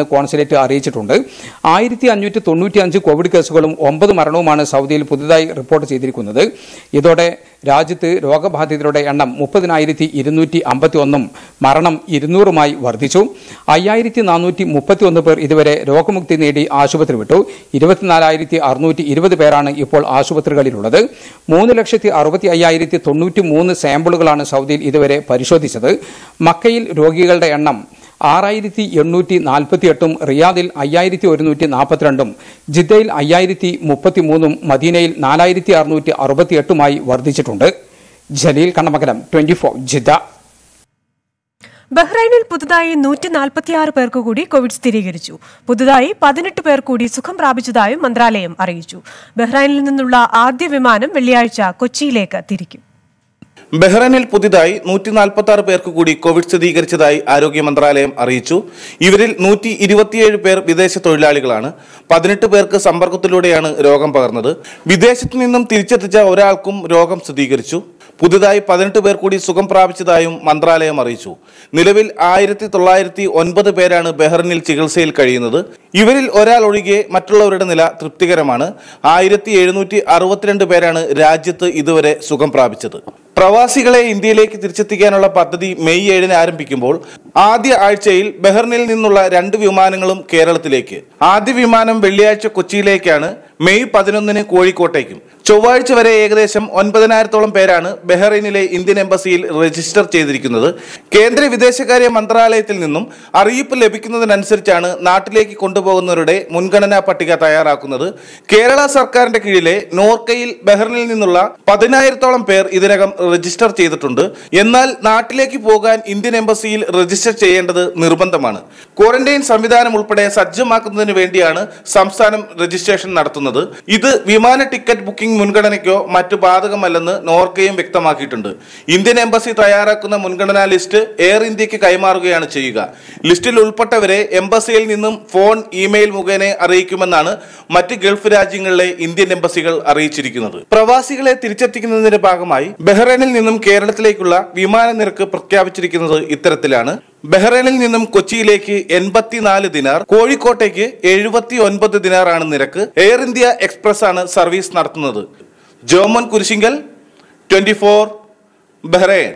തുടരുമെന്ന് കോൺസുലേറ്റ് അറിയിച്ചിട്ടുണ്ട് ആയിരത്തി അഞ്ഞൂറ്റി തൊണ്ണൂറ്റി അഞ്ച് കോവിഡ് കേസുകളും ഒമ്പത് മരണവുമാണ് സൗദിയിൽ പുതുതായി റിപ്പോർട്ട് ചെയ്തിരിക്കുന്നത് ഇതോടെ രാജ്യത്ത് രോഗബാധിതരുടെ എണ്ണം മുപ്പതിനായിരത്തി ഇരുന്നൂറ്റി അമ്പത്തി ഒന്നും മരണം ഇരുന്നൂറുമായി വർദ്ധിച്ചു അയ്യായിരത്തി നാനൂറ്റി മുപ്പത്തി ഒന്ന് പേർ ഇതുവരെ രോഗമുക്തി നേടി ആശുപത്രി വിട്ടു ഇരുപത്തിനാലായിരത്തി അറുന്നൂറ്റി ഇരുപത് പേരാണ് ഇപ്പോൾ ആശുപത്രികളിലുള്ളത് മൂന്ന് ലക്ഷത്തി അറുപത്തി അയ്യായിരത്തി തൊണ്ണൂറ്റി മൂന്ന് സാമ്പിളുകളാണ് സൗദിയിൽ ഇതുവരെ പരിശോധിച്ചത് മക്കയിൽ രോഗികളുടെ എണ്ണം ആറായിരത്തി എണ്ണൂറ്റി നാൽപ്പത്തി എട്ടും റിയാദിൽ അയ്യായിരത്തി ഒരുന്നൂറ്റി നാൽപ്പത്തിരണ്ടും ജിദ്ദയിൽ അയ്യായിരത്തി മുപ്പത്തി മൂന്നും മദീനയിൽ നാലായിരത്തി അറുന്നൂറ്റി അറുപത്തി എട്ടുമായി വർദ്ധിച്ചിട്ടുണ്ട് Jaleel Kannamakalam twenty four Jeddah ബഹ്റൈനിൽ പുതുതായി നൂറ്റി നാൽപ്പത്തിയാറ് പേർക്ക് കൂടി കോവിഡ് സ്ഥിരീകരിച്ചു പുതുതായി പതിനെട്ട് പേർ കൂടി സുഖം പ്രാപിച്ചതായും മന്ത്രാലയം അറിയിച്ചു ബഹ്റൈനിൽ നിന്നുള്ള ആദ്യ വിമാനം വെള്ളിയാഴ്ച കൊച്ചിയിലേക്ക് തിരിക്കും ബഹ്റൈനിൽ പുതിയതായി നൂറ്റി നാൽപ്പത്തി ആറ് പേർക്ക് കൂടി കോവിഡ് സ്ഥിരീകരിച്ചതായി ആരോഗ്യ മന്ത്രാലയം അറിയിച്ചു ഇവരിൽ നൂറ്റി ഇരുപത്തിയേഴ് പേർ വിദേശ തൊഴിലാളികളാണ് പതിനെട്ട് പേർക്ക് സമ്പർക്കത്തിലൂടെയാണ് രോഗം പകർന്നത് വിദേശത്തു നിന്നും തിരിച്ചെത്തിച്ച ഒരാൾക്കും രോഗം സ്ഥിരീകരിച്ചു പുതുതായി പതിനെട്ട് പേർ കൂടി സുഖം പ്രാപിച്ചതായും മന്ത്രാലയം അറിയിച്ചു നിലവിൽ ആയിരത്തി തൊള്ളായിരത്തി ഒൻപത് പേരാണ് ബഹ്റിനിൽ ചികിത്സയിൽ കഴിയുന്നത് ഇവരിൽ ഒരാൾ ഒഴികെ മറ്റുള്ളവരുടെ നില തൃപ്തികരമാണ് ആയിരത്തി എഴുന്നൂറ്റി അറുപത്തിരണ്ട് പേരാണ് രാജ്യത്ത് ഇതുവരെ സുഖം പ്രാപിച്ചത് പ്രവാസികളെ ഇന്ത്യയിലേക്ക് തിരിച്ചെത്തിക്കാനുള്ള പദ്ധതി മെയ് ഏഴിന് ആരംഭിക്കുമ്പോൾ ആദ്യ ആഴ്ചയിൽ ബഹ്റിനിൽ നിന്നുള്ള രണ്ട് വിമാനങ്ങളും കേരളത്തിലേക്ക് ആദ്യ വിമാനം വെള്ളിയാഴ്ച കൊച്ചിയിലേക്കാണ് മെയ് പതിനൊന്നിന് കോഴിക്കോട്ടേക്കും ചൊവ്വാഴ്ച വരെ ഏകദേശം ഒൻപതിനായിരത്തോളം പേരാണ് ബഹ്റൈനിലെ ഇന്ത്യൻ എംബസിയിൽ രജിസ്റ്റർ ചെയ്തിരിക്കുന്നത് കേന്ദ്ര വിദേശകാര്യ മന്ത്രാലയത്തിൽ നിന്നും അറിയിപ്പ് ലഭിക്കുന്നതിനനുസരിച്ചാണ് നാട്ടിലേക്ക് കൊണ്ടുപോകുന്നവരുടെ മുൻഗണനാ പട്ടിക തയ്യാറാക്കുന്നത് കേരള സർക്കാരിന്റെ കീഴിലെ നോർക്കയിൽ ബഹ്റിനിൽ നിന്നുള്ള പതിനായിരത്തോളം പേർ ഇതിനകം രജിസ്റ്റർ ചെയ്തിട്ടുണ്ട് എന്നാൽ നാട്ടിലേക്ക് പോകാൻ ഇന്ത്യൻ എംബസിയിൽ രജിസ്റ്റർ ചെയ്യേണ്ടത് നിർബന്ധമാണ് ക്വാറന്റൈൻ സംവിധാനം ഉൾപ്പെടെ സജ്ജമാക്കുന്നതിന് വേണ്ടിയാണ് സംസ്ഥാനം രജിസ്ട്രേഷൻ നടത്തുന്നത് ഇത് വിമാന ടിക്കറ്റ് ബുക്കിംഗ് മുൻഗണനയ്ക്കോ മറ്റു ബാധകമല്ലെന്ന് നോർക്കയും വ്യക്തമാക്കിയിട്ടുണ്ട് ഇന്ത്യൻ എംബസി തയ്യാറാക്കുന്ന മുൻഗണനാ ലിസ്റ്റ് എയർ ഇന്ത്യക്ക് കൈമാറുകയാണ് ചെയ്യുക ലിസ്റ്റിൽ ഉൾപ്പെട്ടവരെ എംബസിയിൽ നിന്നും ഫോൺ ഇമെയിൽ മുഖേന അറിയിക്കുമെന്നാണ് മറ്റ് ഗൾഫ് രാജ്യങ്ങളിലെ ഇന്ത്യൻ എംബസികൾ അറിയിച്ചിരിക്കുന്നത് പ്രവാസികളെ തിരിച്ചെത്തിക്കുന്നതിന്റെ ഭാഗമായി ബഹ്റൈനിൽ നിന്നും കേരളത്തിലേക്കുള്ള വിമാന നിരക്ക് പ്രഖ്യാപിച്ചിരിക്കുന്നത് ഇത്തരത്തിലാണ് ബഹ്റൈനിൽ നിന്നും കൊച്ചിയിലേക്ക് എൺപത്തിനാല് ദിനാർ കോഴിക്കോട്ടേക്ക് എഴുപത്തി ഒൻപത് ദിനാറാണ് നിരക്ക് എയർ ഇന്ത്യ എക്സ്പ്രസ് ആണ് സർവീസ് നടത്തുന്നത് Jomon Kurisinkal twenty four Bahrain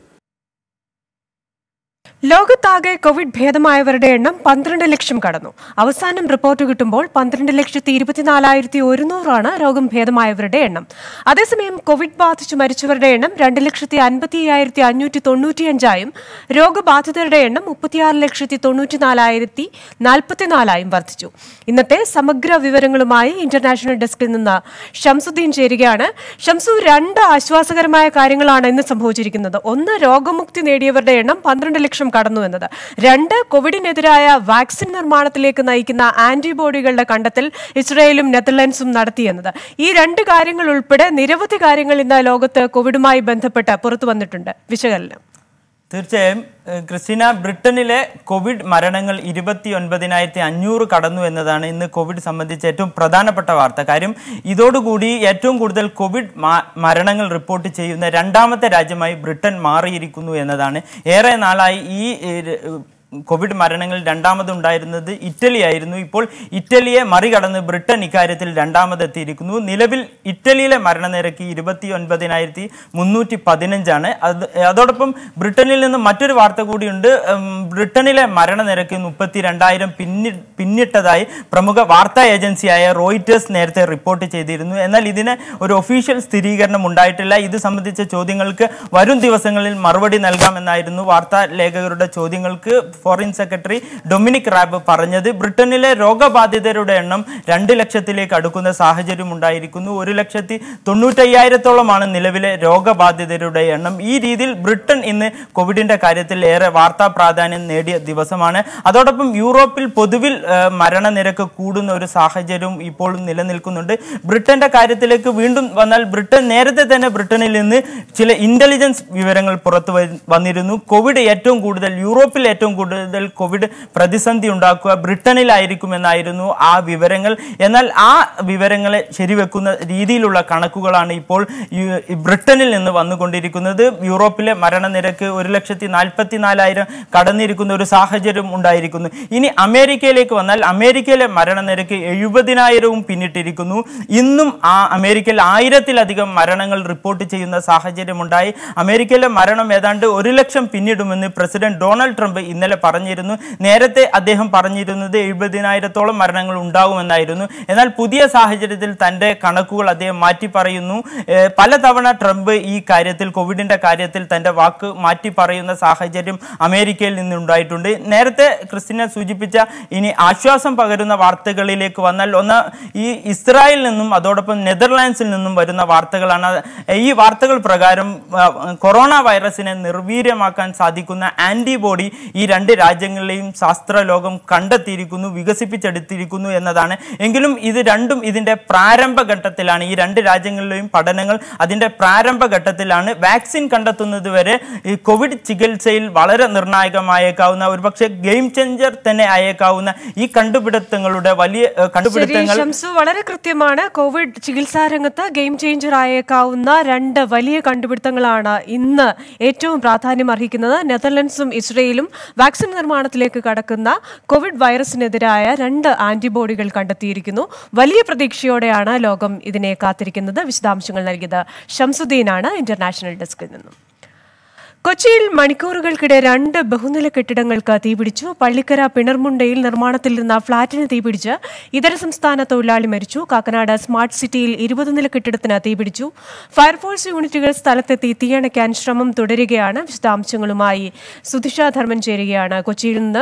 ലോകത്താകെ കോവിഡ് ഭേദമായവരുടെ എണ്ണം പന്ത്രണ്ട് ലക്ഷം കടന്നു അവസാനം റിപ്പോർട്ട് കിട്ടുമ്പോൾ പന്ത്രണ്ട് ലക്ഷത്തി ഇരുപത്തിനാലായിരത്തി ഒരുന്നൂറാണ് രോഗം ഭേദമായവരുടെ എണ്ണം അതേസമയം കോവിഡ് ബാധിച്ച് മരിച്ചവരുടെ എണ്ണം രണ്ട് ലക്ഷത്തി അൻപത്തി അയ്യായിരത്തി അഞ്ഞൂറ്റി തൊണ്ണൂറ്റിയഞ്ചായും രോഗബാധിതരുടെ എണ്ണം മുപ്പത്തിയാറ് ലക്ഷത്തി തൊണ്ണൂറ്റിനാലായിരത്തി നാൽപ്പത്തിനാലായും വർദ്ധിച്ചു ഇന്നത്തെ സമഗ്ര വിവരങ്ങളുമായി ഇന്റർനാഷണൽ ഡെസ്കിൽ നിന്ന് ഷംസുദ്ദീൻ ചേരുകയാണ് ഷംസു രണ്ട് ആശ്വാസകരമായ കാര്യങ്ങളാണ് ഇന്ന് സംഭവിച്ചിരിക്കുന്നത് ഒന്ന് രോഗമുക്തി നേടിയവരുടെ എണ്ണം പന്ത്രണ്ട് ലക്ഷം കടന്നു എന്നത് രണ്ട് കോവിഡിനെതിരായ വാക്സിൻ നിർമ്മാണത്തിലേക്ക് നയിക്കുന്ന ആന്റിബോഡികളുടെ കണ്ടെത്തൽ ഇസ്രയേലും നെതർലൻഡ്സും നടത്തിയെന്നത് ഈ രണ്ട് കാര്യങ്ങൾ ഉൾപ്പെടെ നിരവധി കാര്യങ്ങൾ ഇന്ന് ലോകത്ത് കോവിഡുമായി ബന്ധപ്പെട്ട് പുറത്തു വന്നിട്ടുണ്ട് വിശകലനം തീർച്ചയായും ഏഹ് ക്രിസ്റ്റീന ബ്രിട്ടനിലെ കോവിഡ് മരണങ്ങൾ ഇരുപത്തി ഒൻപതിനായിരത്തി അഞ്ഞൂറ് കടന്നു എന്നതാണ് ഇന്ന് കോവിഡ് സംബന്ധിച്ച് ഏറ്റവും പ്രധാനപ്പെട്ട വാർത്ത കാര്യം ഇതോടുകൂടി ഏറ്റവും കൂടുതൽ കോവിഡ് മ- മരണങ്ങൾ റിപ്പോർട്ട് ചെയ്യുന്ന രണ്ടാമത്തെ രാജ്യമായി ബ്രിട്ടൻ മാറിയിരിക്കുന്നു എന്നതാണ് ഏറെ നാളായി ഈ ഏഹ്, കോവിഡ് മരണങ്ങൾ രണ്ടാമതുണ്ടായിരുന്നത് ഇറ്റലി ആയിരുന്നു ഇപ്പോൾ ഇറ്റലിയെ മറികടന്ന് ബ്രിട്ടൻ ഇക്കാര്യത്തിൽ രണ്ടാമതെത്തിയിരിക്കുന്നു നിലവിൽ ഇറ്റലിയിലെ മരണനിരക്ക് ഇരുപത്തി ഒൻപതിനായിരത്തി മുന്നൂറ്റി പതിനഞ്ചാണ് അത് അതോടൊപ്പം ബ്രിട്ടനിൽ നിന്ന് മറ്റൊരു വാർത്ത കൂടിയുണ്ട് ഉം, ബ്രിട്ടനിലെ മരണനിരക്ക് മുപ്പത്തി രണ്ടായിരം പിന്നി പിന്നിട്ടതായി പ്രമുഖ വാർത്താ ഏജൻസിയായ റോയിറ്റേഴ്സ് നേരത്തെ റിപ്പോർട്ട് ചെയ്തിരുന്നു എന്നാൽ ഇതിന് ഒരു ഒഫീഷ്യൽ സ്ഥിരീകരണം ഉണ്ടായിട്ടില്ല ഇത് സംബന്ധിച്ച ചോദ്യങ്ങൾക്ക് വരും ദിവസങ്ങളിൽ മറുപടി നൽകാമെന്നായിരുന്നു വാർത്താ ലേഖകരുടെ ചോദ്യങ്ങൾക്ക് ഫോറിൻ സെക്രട്ടറി ഡൊമിനിക് റാബ് പറഞ്ഞത് ബ്രിട്ടനിലെ രോഗബാധിതരുടെ എണ്ണം രണ്ട് ലക്ഷത്തിലേക്ക് അടുക്കുന്ന സാഹചര്യം ഉണ്ടായിരിക്കുന്നു ഒരു ലക്ഷത്തി തൊണ്ണൂറ്റയ്യായിരത്തോളമാണ് നിലവിലെ രോഗബാധിതരുടെ എണ്ണം ഈ രീതിയിൽ ബ്രിട്ടൻ ഇന്ന് കോവിഡിന്റെ കാര്യത്തിൽ ഏറെ വാർത്താ പ്രാധാന്യം നേടിയ ദിവസമാണ് അതോടൊപ്പം യൂറോപ്പിൽ പൊതുവിൽ ആ, മരണനിരക്ക് കൂടുന്ന ഒരു സാഹചര്യവും ഇപ്പോൾ നിലനിൽക്കുന്നുണ്ട് ബ്രിട്ടന്റെ കാര്യത്തിലേക്ക് വീണ്ടും വന്നാൽ ബ്രിട്ടൻ നേരത്തെ തന്നെ ബ്രിട്ടനിൽ നിന്ന് ചില ഇന്റലിജൻസ് വിവരങ്ങൾ പുറത്തു വ- വന്നിരുന്നു കോവിഡ് ഏറ്റവും കൂടുതൽ യൂറോപ്പിൽ ഏറ്റവും കൂടുതൽ കൂടുതൽ കോവിഡ് പ്രതിസന്ധി ഉണ്ടാക്കുക ബ്രിട്ടനിലായിരിക്കുമെന്നായിരുന്നു ആ വിവരങ്ങൾ എന്നാൽ ആ വിവരങ്ങളെ ശരിവെക്കുന്ന രീതിയിലുള്ള കണക്കുകളാണ് ഇപ്പോൾ യു- ബ്രിട്ടനിൽ നിന്ന് വന്നുകൊണ്ടിരിക്കുന്നത് യൂറോപ്പിലെ മരണനിരക്ക് ഒരു ലക്ഷത്തി നാൽപ്പത്തി നാലായിരം കടന്നിരിക്കുന്ന ഒരു സാഹചര്യം ഉണ്ടായിരിക്കുന്നു ഇനി അമേരിക്കയിലേക്ക് വന്നാൽ അമേരിക്കയിലെ മരണനിരക്ക് എഴുപതിനായിരവും പിന്നിട്ടിരിക്കുന്നു ഇന്നും ആ അമേരിക്കയിൽ ആയിരത്തിലധികം മരണങ്ങൾ റിപ്പോർട്ട് ചെയ്യുന്ന സാഹചര്യമുണ്ടായി അമേരിക്കയിലെ മരണം ഏതാണ്ട് ഒരു ലക്ഷം പിന്നിടുമെന്ന് പ്രസിഡന്റ് ഡൊണാൾഡ് ട്രംപ് ഇന്നലെ പറഞ്ഞിരുന്നു നേരത്തെ അദ്ദേഹം പറഞ്ഞിരുന്നത് എഴുപതിനായിരത്തോളം മരണങ്ങൾ ഉണ്ടാകുമെന്നായിരുന്നു എന്നാൽ പുതിയ സാഹചര്യത്തിൽ തന്റെ കണക്കുകൾ അദ്ദേഹം മാറ്റി പറയുന്നു ഏഹ് പലതവണ ട്രംപ് ഈ കാര്യത്തിൽ കോവിഡിന്റെ കാര്യത്തിൽ തന്റെ വാക്ക് മാറ്റി പറയുന്ന സാഹചര്യം അമേരിക്കയിൽ നിന്നുണ്ടായിട്ടുണ്ട് നേരത്തെ ക്രിസ്റ്റിനെ സൂചിപ്പിച്ച ഇനി ആശ്വാസം പകരുന്ന വാർത്തകളിലേക്ക് വന്നാൽ ഒന്ന് ഈ ഇസ്രായേലിൽ നിന്നും അതോടൊപ്പം നെതർലാൻഡ്സിൽ നിന്നും വരുന്ന വാർത്തകളാണ് ഈ വാർത്തകൾ പ്രകാരം ആ, കൊറോണ വൈറസിനെ നിർവീര്യമാക്കാൻ സാധിക്കുന്ന ആന്റിബോഡി ഈ രണ്ട് രാജ്യങ്ങളിലെയും ശാസ്ത്ര ലോകം കണ്ടെത്തിയിരിക്കുന്നു വികസിപ്പിച്ചെടുത്തിരിക്കുന്നു എന്നതാണ് എങ്കിലും ഇത് രണ്ടും ഇതിന്റെ പ്രാരംഭ ഘട്ടത്തിലാണ് ഈ രണ്ട് രാജ്യങ്ങളിലെയും പഠനങ്ങൾ അതിന്റെ പ്രാരംഭ ഘട്ടത്തിലാണ് വാക്സിൻ കണ്ടെത്തുന്നത് വരെ ഈ കോവിഡ് ചികിത്സയിൽ വളരെ നിർണായകമായേക്കാവുന്ന ഒരുപക്ഷെ ഗെയിം ചേഞ്ചർ തന്നെ ആയേക്കാവുന്ന ഈ കണ്ടുപിടുത്തങ്ങളുടെ വലിയ ഏഹ്, ശരി കണ്ടുപിടുത്തങ്ങൾ ഷംസു വളരെ കൃത്യമാണ് കോവിഡ് ചികിത്സാ രംഗത്ത് ഗെയിം ചേഞ്ചർ ആയേക്കാവുന്ന രണ്ട് വലിയ കണ്ടുപിടുത്തങ്ങളാണ് ഇന്ന് ഏറ്റവും പ്രാധാന്യം അർഹിക്കുന്നത് നെതർലൻഡ്സും ഇസ്രയേലും വാക്സിൻ നിർമ്മാണത്തിലേക്ക് കടക്കുന്ന കോവിഡ് വൈറസിനെതിരായ രണ്ട് ആന്റിബോഡികൾ കണ്ടെത്തിയിരിക്കുന്നു വലിയ പ്രതീക്ഷയോടെയാണ് ലോകം ഇതിനെ കാത്തിരിക്കുന്നത് വിശദാംശങ്ങൾ നൽകിയത് ഷംസുദ്ദീനാണ് ഇന്റർനാഷണൽ ഡെസ്കിൽ നിന്നും കൊച്ചിയിൽ മണിക്കൂറുകൾക്കിടെ രണ്ട് ബഹുനില കെട്ടിടങ്ങൾക്ക് തീപിടിച്ചു പള്ളിക്കര പിണർമുണ്ടയിൽ നിർമ്മാണത്തിലിരുന്ന ഫ്ളാറ്റിന് തീപിടിച്ച് ഇതര സംസ്ഥാന തൊഴിലാളി മരിച്ചു കാക്കനാട് സ്മാർട്ട് സിറ്റിയിൽ ഇരുപത് നില കെട്ടിടത്തിന് തീപിടിച്ചു ഫയർഫോഴ്സ് യൂണിറ്റുകൾ സ്ഥലത്തെത്തി തീയണയ്ക്കാൻ ശ്രമം തുടരുകയാണ് വിശദാംശങ്ങളുമായി സുധിഷ ധർമ്മൻ ചേരുകയാണ് കൊച്ചിയിൽ നിന്ന്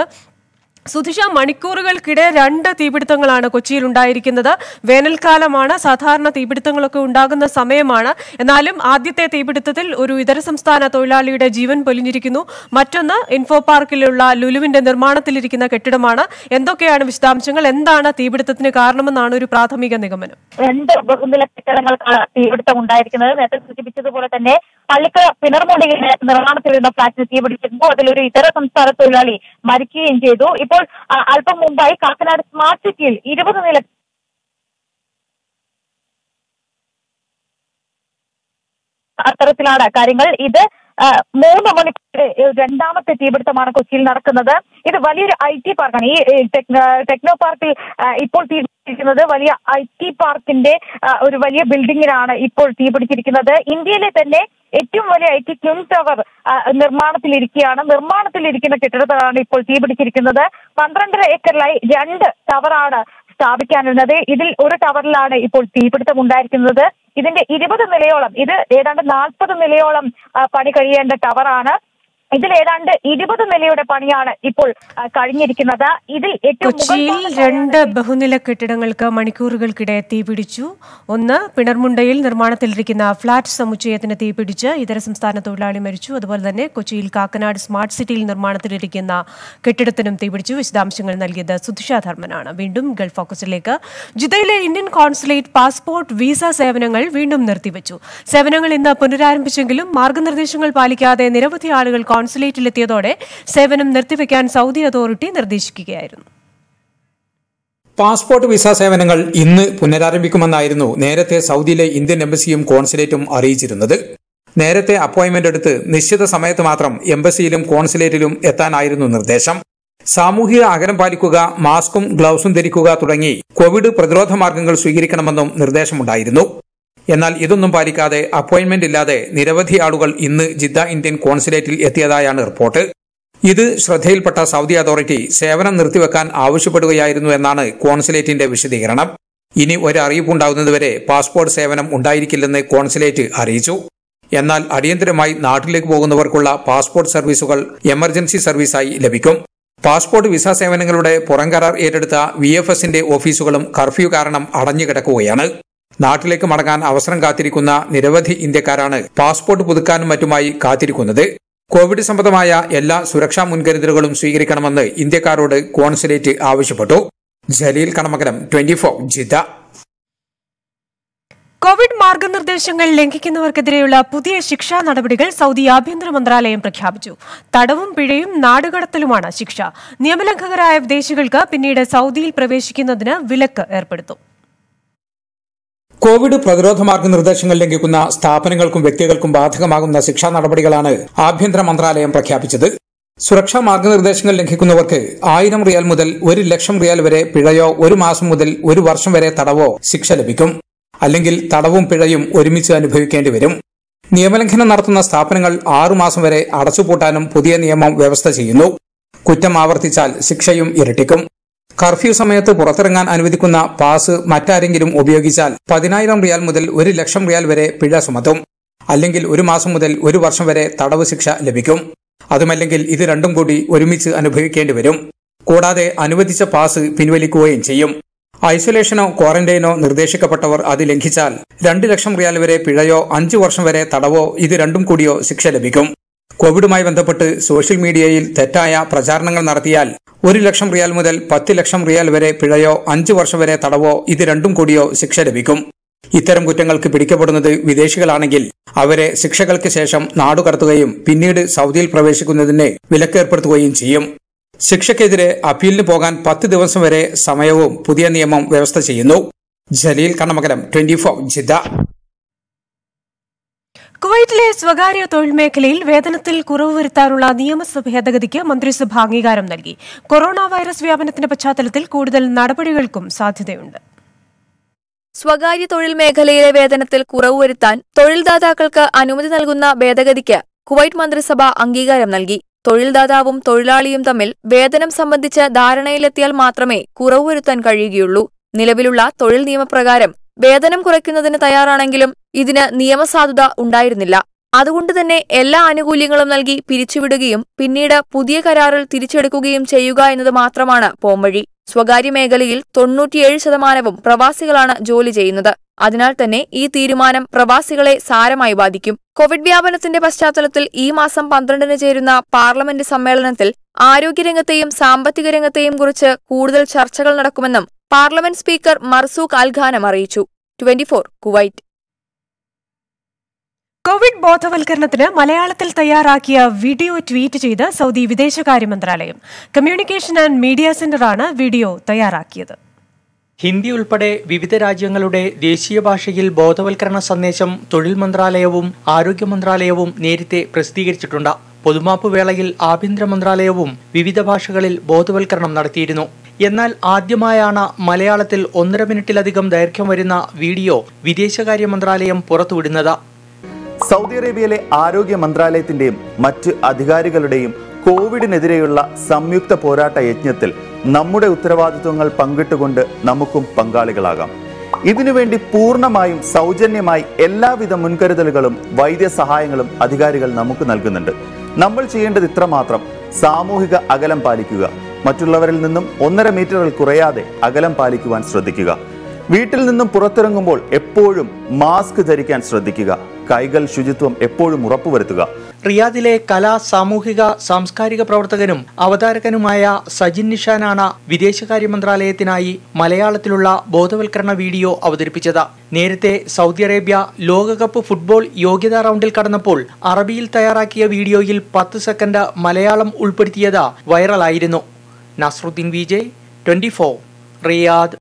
സുധിഷ മണിക്കൂറുകൾക്കിടെ രണ്ട് തീപിടുത്തങ്ങളാണ് കൊച്ചിയിൽ ഉണ്ടായിരിക്കുന്നത് വേനൽക്കാലമാണ് സാധാരണ തീപിടുത്തങ്ങളൊക്കെ ഉണ്ടാകുന്ന സമയമാണ് എന്നാലും ആദ്യത്തെ തീപിടുത്തത്തിൽ ഒരു ഇതര സംസ്ഥാന തൊഴിലാളിയുടെ ജീവൻ പൊലിഞ്ഞിരിക്കുന്നു മറ്റൊന്ന് ഇൻഫോ പാർക്കിലുള്ള ലുലുവിന്റെ നിർമ്മാണത്തിലിരിക്കുന്ന കെട്ടിടമാണ് എന്തൊക്കെയാണ് വിശദാംശങ്ങൾ എന്താണ് തീപിടുത്തത്തിന് കാരണമെന്നാണ് ഒരു പ്രാഥമിക നിഗമനം രണ്ട് ബഹുനില കെട്ടിടങ്ങൾക്കാണ് തീപിടുത്തം ഉണ്ടായിരിക്കുന്നത് നേരത്തെ സൂചിപ്പിച്ചതുപോലെ തന്നെ പള്ളിക്കര പിണർമുടിയിൽ നിർമ്മാണത്തിലിരുന്ന ഫ്ളാറ്റിന് തീപിടിച്ചിരുന്നു അതിലൊരു ഇതര സംസ്ഥാന തൊഴിലാളി മരിക്കുകയും ചെയ്തു ഇപ്പോൾ ആ, അല്പം മുമ്പായി കാക്കനാട് സ്മാർട്ട് സിറ്റിയിൽ ഇരുപത് നില അത്തരത്തിലാണ് കാര്യങ്ങൾ ഇത് ആ, മൂന്ന് മണിക്കൂർ രണ്ടാമത്തെ തീപിടുത്തമാണ് കൊച്ചിയിൽ നടക്കുന്നത് ഇത് വലിയൊരു ഐ ടി പാർക്കാണ് ഈ ഏ, ടെക്നോ ടെക്നോ പാർക്കിൽ ആ, ഇപ്പോൾ തീപിടിച്ചിരിക്കുന്നത് വലിയ ഐ ടി പാർക്കിന്റെ ആ, ഒരു വലിയ ബിൽഡിങ്ങിനാണ് ഇപ്പോൾ തീപിടിച്ചിരിക്കുന്നത് ഇന്ത്യയിലെ തന്നെ ഏറ്റവും വലിയ ഐ ടി ക്യൂൻ ടവർ ആ, നിർമ്മാണത്തിലിരിക്കുകയാണ് നിർമ്മാണത്തിലിരിക്കുന്ന കെട്ടിടത്തിലാണ് ഇപ്പോൾ തീപിടിച്ചിരിക്കുന്നത് പന്ത്രണ്ടര ഏക്കറിലായി രണ്ട് ടവറാണ് സ്ഥാപിക്കാനുള്ളത് ഇതിൽ ഒരു ടവറിലാണ് ഇപ്പോൾ തീപിടുത്തം ഉണ്ടായിരിക്കുന്നത് ഇതിന്റെ ഇരുപത് നിലയോളം ഇത് ഏതാണ്ട് നാൽപ്പത് നിലയോളം ആ, പണി കഴിയേണ്ട ടവറാണ് ഇതിൽ ഏതാണ്ട് ഇരുപത് നിലയുടെ പണിയാണ് ഇപ്പോൾ ആ, കഴിഞ്ഞിരിക്കുന്നത് ഇതിൽ ഏറ്റവും മുകൾ കൊച്ചിയിൽ രണ്ട് ബഹുനില കെട്ടിടങ്ങൾക്ക് മണിക്കൂറുകൾക്കിടെ തീപിടിച്ചു ഒന്ന് പിണർമുണ്ടയിൽ നിർമ്മാണത്തിലിരിക്കുന്ന ഫ്ളാറ്റ് സമുച്ചയത്തിന് തീപിടിച്ച് ഇതര സംസ്ഥാന തൊഴിലാളി മരിച്ചു അതുപോലെ തന്നെ കൊച്ചിയിൽ കാക്കനാട് സ്മാർട്ട് സിറ്റിയിൽ നിർമ്മാണത്തിലിരിക്കുന്ന കെട്ടിടത്തിനും തീപിടിച്ചു വിശദാംശങ്ങൾ നൽകിയത് സുധിഷ ധർമ്മനാണ് വീണ്ടും ഗൾഫ് ഫോക്കസിലേക്ക് ജിദ്ദയിലെ ഇന്ത്യൻ കോൺസുലേറ്റ് പാസ്പോർട്ട് വിസ സേവനങ്ങൾ വീണ്ടും നിർത്തിവെച്ചു സേവനങ്ങൾ ഇന്ന് പുനരാരംഭിച്ചെങ്കിലും മാർഗനിർദ്ദേശങ്ങൾ പാലിക്കാതെ നിരവധി ആളുകൾ കോൺസുലേറ്റിലെത്തിയതോടെ സേവനം നിർത്തിവെക്കാൻ സൗദി അതോറിറ്റി നിർദ്ദേശിക്കുകയായിരുന്നു പാസ്പോർട്ട് വിസ സേവനങ്ങൾ ഇന്ന് പുനരാരംഭിക്കുമെന്നായിരുന്നു നേരത്തെ സൗദിയിലെ ഇന്ത്യൻ എംബസിയും കോൺസുലേറ്റും അറിയിച്ചിരുന്നത് നേരത്തെ അപ്പോയിന്റ്മെന്റ് എടുത്ത് നിശ്ചിത സമയത്ത് മാത്രം എംബസിയിലും കോൺസുലേറ്റിലും എത്താനായിരുന്നു നിർദ്ദേശം സാമൂഹിക അകലം പാലിക്കുക മാസ്കും ഗ്ലൗസും ധരിക്കുക തുടങ്ങി കോവിഡ് പ്രതിരോധ മാർഗങ്ങൾ സ്വീകരിക്കണമെന്നും നിർദ്ദേശമുണ്ടായിരുന്നു എന്നാൽ ഇതൊന്നും പാലിക്കാതെ അപ്പോയിന്റ്മെന്റ് ഇല്ലാതെ നിരവധി ആളുകൾ ഇന്ന് ജിദ്ദ ഇന്ത്യൻ കോൺസുലേറ്റിൽ എത്തിയതായാണ് റിപ്പോർട്ട് ഇത് ശ്രദ്ധയിൽപ്പെട്ട സൗദി അതോറിറ്റി സേവനം നിർത്തിവെക്കാൻ ആവശ്യപ്പെടുകയായിരുന്നു എന്നാണ് കോൺസുലേറ്റിന്റെ വിശദീകരണം ഇനി ഒരു അറിയിപ്പുണ്ടാകുന്നതുവരെ പാസ്പോർട്ട് സേവനം ഉണ്ടായിരിക്കില്ലെന്ന് കോൺസുലേറ്റ് അറിയിച്ചു എന്നാൽ അടിയന്തരമായി നാട്ടിലേക്ക് പോകുന്നവർക്കുള്ള പാസ്പോർട്ട് സർവീസുകൾ എമർജൻസി സർവീസായി ലഭിക്കും പാസ്പോർട്ട് വിസ സേവനങ്ങളുടെ പുറംകരാർ ഏറ്റെടുത്ത വി എഫ് എസിന്റെ ഓഫീസുകളും കർഫ്യൂ കാരണം അടഞ്ഞുകിടക്കുകയാണ് നാട്ടിലേക്ക് മടങ്ങാൻ അവസരം കാത്തിരിക്കുന്ന നിരവധി ഇന്ത്യക്കാരാണ് പാസ്പോർട്ട് പുതുക്കാനും മറ്റുമായി കാത്തിരിക്കുന്നത് കോവിഡ് സംബന്ധമായ എല്ലാ സുരക്ഷാ മുൻകരുതലുകളും സ്വീകരിക്കണമെന്ന് ഇന്ത്യക്കാരോട് കോൺസുലേറ്റ് ആവശ്യപ്പെട്ടു Jaleel Kanamakalam twenty four Jeddah Covid മാർഗനിർദ്ദേശങ്ങൾ ലംഘിക്കുന്നവർക്കെതിരെയുള്ള പുതിയ ശിക്ഷാ നടപടികൾ സൗദി ആഭ്യന്തര മന്ത്രാലയം പ്രഖ്യാപിച്ചു തടവും പിഴയും നാടുകടത്തലുമാണ് ശിക്ഷ നിയമലംഘകരായ വിദേശികൾക്ക് പിന്നീട് സൗദിയിൽ പ്രവേശിക്കുന്നതിന് വിലക്ക് ഏർപ്പെടുത്തും കോവിഡ് പ്രതിരോധ മാർഗനിർദ്ദേശങ്ങൾ ലംഘിക്കുന്ന സ്ഥാപനങ്ങൾക്കും വ്യക്തികൾക്കും ബാധകമാകുന്ന ശിക്ഷാ നടപടികളാണ് ആഭ്യന്തര മന്ത്രാലയം പ്രഖ്യാപിച്ചത് സുരക്ഷാ മാർഗനിർദ്ദേശങ്ങൾ ലംഘിക്കുന്നവർക്ക് ആയിരം റിയാൽ മുതൽ ഒരു ലക്ഷം റിയാൽ വരെ പിഴയോ ഒരു മാസം മുതൽ ഒരു വർഷം വരെ തടവോ ശിക്ഷ ലഭിക്കും അല്ലെങ്കിൽ തടവും പിഴയും ഒരുമിച്ച് അനുഭവിക്കേണ്ടി വരും നിയമലംഘനം നടത്തുന്ന സ്ഥാപനങ്ങൾ ആറുമാസം വരെ അടച്ചുപൂട്ടാനും പുതിയ നിയമം വ്യവസ്ഥ ചെയ്യുന്നു കുറ്റം ആവർത്തിച്ചാൽ ശിക്ഷയും ഇരട്ടിക്കും കർഫ്യൂ സമയത്ത് പുറത്തിറങ്ങാൻ അനുവദിക്കുന്ന പാസ് മറ്റാരെങ്കിലും ഉപയോഗിച്ചാൽ പതിനായിരം റിയാൽ മുതൽ ഒരു ലക്ഷം റിയാൽ വരെ പിഴ ചുമത്തും അല്ലെങ്കിൽ ഒരു മാസം മുതൽ ഒരു വർഷം വരെ തടവ് ശിക്ഷ ലഭിക്കും അതുമല്ലെങ്കിൽ ഇത് രണ്ടും കൂടി ഒരുമിച്ച് അനുഭവിക്കേണ്ടി വരും കൂടാതെ അനുവദിച്ച പാസ് പിൻവലിക്കുകയും ചെയ്യും ഐസൊലേഷനോ ക്വാറന്റൈനോ നിർദ്ദേശിക്കപ്പെട്ടവർ അത് ലംഘിച്ചാൽ രണ്ട് ലക്ഷം റിയാൽ വരെ പിഴയോ അഞ്ചു വർഷം വരെ തടവോ ഇത് രണ്ടും കൂടിയോ ശിക്ഷ ലഭിക്കും കോവിഡുമായി ബന്ധപ്പെട്ട് സോഷ്യൽ മീഡിയയിൽ തെറ്റായ പ്രചാരണങ്ങൾ നടത്തിയാൽ ഒരു ലക്ഷം റിയാൽ മുതൽ പത്ത് ലക്ഷം റിയാൽ വരെ പിഴയോ അഞ്ചു വർഷം വരെ തടവോ ഇത് രണ്ടും കൂടിയോ ശിക്ഷ ലഭിക്കും ഇത്തരം കുറ്റങ്ങൾക്ക് പിടിക്കപ്പെടുന്നത് വിദേശികളാണെങ്കിൽ അവരെ ശിക്ഷകൾക്ക് ശേഷം നാടുകടത്തുകയും പിന്നീട് സൗദിയിൽ പ്രവേശിക്കുന്നതിന് വിലക്കേർപ്പെടുത്തുകയും ചെയ്യും ശിക്ഷയ്ക്കെതിരെ അപ്പീലിന് പോകാൻ പത്ത് ദിവസം വരെ സമയവും പുതിയ നിയമം വ്യവസ്ഥ ചെയ്യുന്നു Jaleel Kannamakalam twenty four Jeddah കുവൈറ്റിലെ സ്വകാര്യ തൊഴിൽ മേഖലയിൽ വേതനത്തിൽ കുറവ് വരുത്താനുള്ള നിയമസഭ ഭേദഗതിക്ക് മന്ത്രിസഭ അംഗീകാരം നൽകി കൊറോണ വൈറസ് വ്യാപനത്തിന്റെ പശ്ചാത്തലത്തിൽ കൂടുതൽ നടപടികൾക്കും സാധ്യതയുണ്ട് സ്വകാര്യ തൊഴിൽ മേഖലയിലെ വേതനത്തിൽ കുറവ് വരുത്താൻ തൊഴിൽദാതാക്കൾക്ക് അനുമതി നൽകുന്ന ഭേദഗതിക്ക് കുവൈറ്റ് മന്ത്രിസഭ അംഗീകാരം നൽകി തൊഴിൽദാതാവും തൊഴിലാളിയും തമ്മിൽ വേതനം സംബന്ധിച്ച് ധാരണയിലെത്തിയാൽ മാത്രമേ കുറവ് വരുത്താൻ കഴിയുകയുള്ളൂ നിലവിലുള്ള തൊഴിൽ നിയമപ്രകാരം വേതനം കുറയ്ക്കുന്നതിന് തയ്യാറാണെങ്കിലും ഇതിന് നിയമസാധുത ഉണ്ടായിരുന്നില്ല അതുകൊണ്ട് തന്നെ എല്ലാ ആനുകൂല്യങ്ങളും നൽകി പിരിച്ചുവിടുകയും പിന്നീട് പുതിയ കരാറിൽ തിരിച്ചെടുക്കുകയും ചെയ്യുക എന്നത് മാത്രമാണ് പോംവഴി സ്വകാര്യ മേഖലയിൽ തൊണ്ണൂറ്റിയേഴ് ശതമാനവും പ്രവാസികളാണ് ജോലി ചെയ്യുന്നത് അതിനാൽ തന്നെ ഈ തീരുമാനം പ്രവാസികളെ സാരമായി ബാധിക്കും കോവിഡ് വ്യാപനത്തിന്റെ പശ്ചാത്തലത്തിൽ ഈ മാസം പന്ത്രണ്ടിന് ചേരുന്ന പാർലമെന്റ് സമ്മേളനത്തിൽ ആരോഗ്യരംഗത്തെയും സാമ്പത്തിക രംഗത്തെയും കുറിച്ച് കൂടുതൽ ചർച്ചകൾ നടക്കുമെന്നും പാർലമെന്റ് സ്പീക്കർ മർസൂഖ് അൽഖാനം അറിയിച്ചു ട്വന്റിഫോർ കുവൈറ്റ് കോവിഡ് ബോധവൽക്കരണത്തിന് മലയാളത്തിൽ തയ്യാറാക്കിയ വീഡിയോ ട്വീറ്റ് ചെയ്ത് സൗദി വിദേശകാര്യ മന്ത്രാലയം കമ്മ്യൂണിക്കേഷൻ ആൻഡ് മീഡിയ സെന്ററാണ് വീഡിയോ തയ്യാറാക്കിയത് ഹിന്ദി ഉൾപ്പെടെ വിവിധ രാജ്യങ്ങളുടെ ദേശീയ ഭാഷയിൽ ബോധവൽക്കരണ സന്ദേശം തൊഴിൽ മന്ത്രാലയവും ആരോഗ്യ മന്ത്രാലയവും നേരത്തെ പ്രസിദ്ധീകരിച്ചിട്ടുണ്ട് പൊതുമാപ്പ് വേളയിൽ ആഭ്യന്തര മന്ത്രാലയവും വിവിധ ഭാഷകളിൽ ബോധവൽക്കരണം നടത്തിയിരുന്നു എന്നാൽ ആദ്യമായാണ് മലയാളത്തിൽ ഒന്നര മിനിറ്റിലധികം ദൈർഘ്യം വരുന്ന വീഡിയോ വിദേശകാര്യ മന്ത്രാലയം പുറത്തുവിടുന്നത് സൗദി അറേബ്യയിലെ ആരോഗ്യ മന്ത്രാലയത്തിന്റെയും മറ്റ് അധികാരികളുടെയും കോവിഡിനെതിരെയുള്ള സംയുക്ത പോരാട്ട യജ്ഞത്തിൽ നമ്മുടെ ഉത്തരവാദിത്വങ്ങൾ പങ്കിട്ടുകൊണ്ട് നമുക്കും പങ്കാളികളാകാം ഇതിനുവേണ്ടി പൂർണ്ണമായും സൗജന്യമായി എല്ലാവിധ മുൻകരുതലുകളും വൈദ്യസഹായങ്ങളും അധികാരികൾ നമുക്ക് നൽകുന്നുണ്ട് നമ്മൾ ചെയ്യേണ്ടത് ഇത്രമാത്രം സാമൂഹിക അകലം പാലിക്കുക മറ്റുള്ളവരിൽ നിന്നും ഒന്നര മീറ്ററിൽ കുറയാതെ അകലം പാലിക്കുവാൻ ശ്രദ്ധിക്കുക വീട്ടിൽ നിന്നും പുറത്തിറങ്ങുമ്പോൾ എപ്പോഴും മാസ്ക് ധരിക്കാൻ ശ്രദ്ധിക്കുക കൈകൾ ശുചിത്വം എപ്പോഴും ഉറപ്പുവരുത്തുക റിയാദിലെ കലാ സാമൂഹിക സാംസ്കാരിക പ്രവർത്തകനും അവതാരകനുമായ സജിൻ നിഷാനാണ് വിദേശകാര്യ മന്ത്രാലയത്തിനായി മലയാളത്തിലുള്ള ബോധവൽക്കരണ വീഡിയോ അവതരിപ്പിച്ചത് നേരത്തെ സൗദി അറേബ്യ ലോകകപ്പ് ഫുട്ബോൾ യോഗ്യതാ റൗണ്ടിൽ കടന്നപ്പോൾ അറബിയിൽ തയ്യാറാക്കിയ വീഡിയോയിൽ പത്ത് സെക്കൻഡ് മലയാളം ഉൾപ്പെടുത്തിയത് വൈറലായിരുന്നു Nasruddin Vijay twenty Riyadh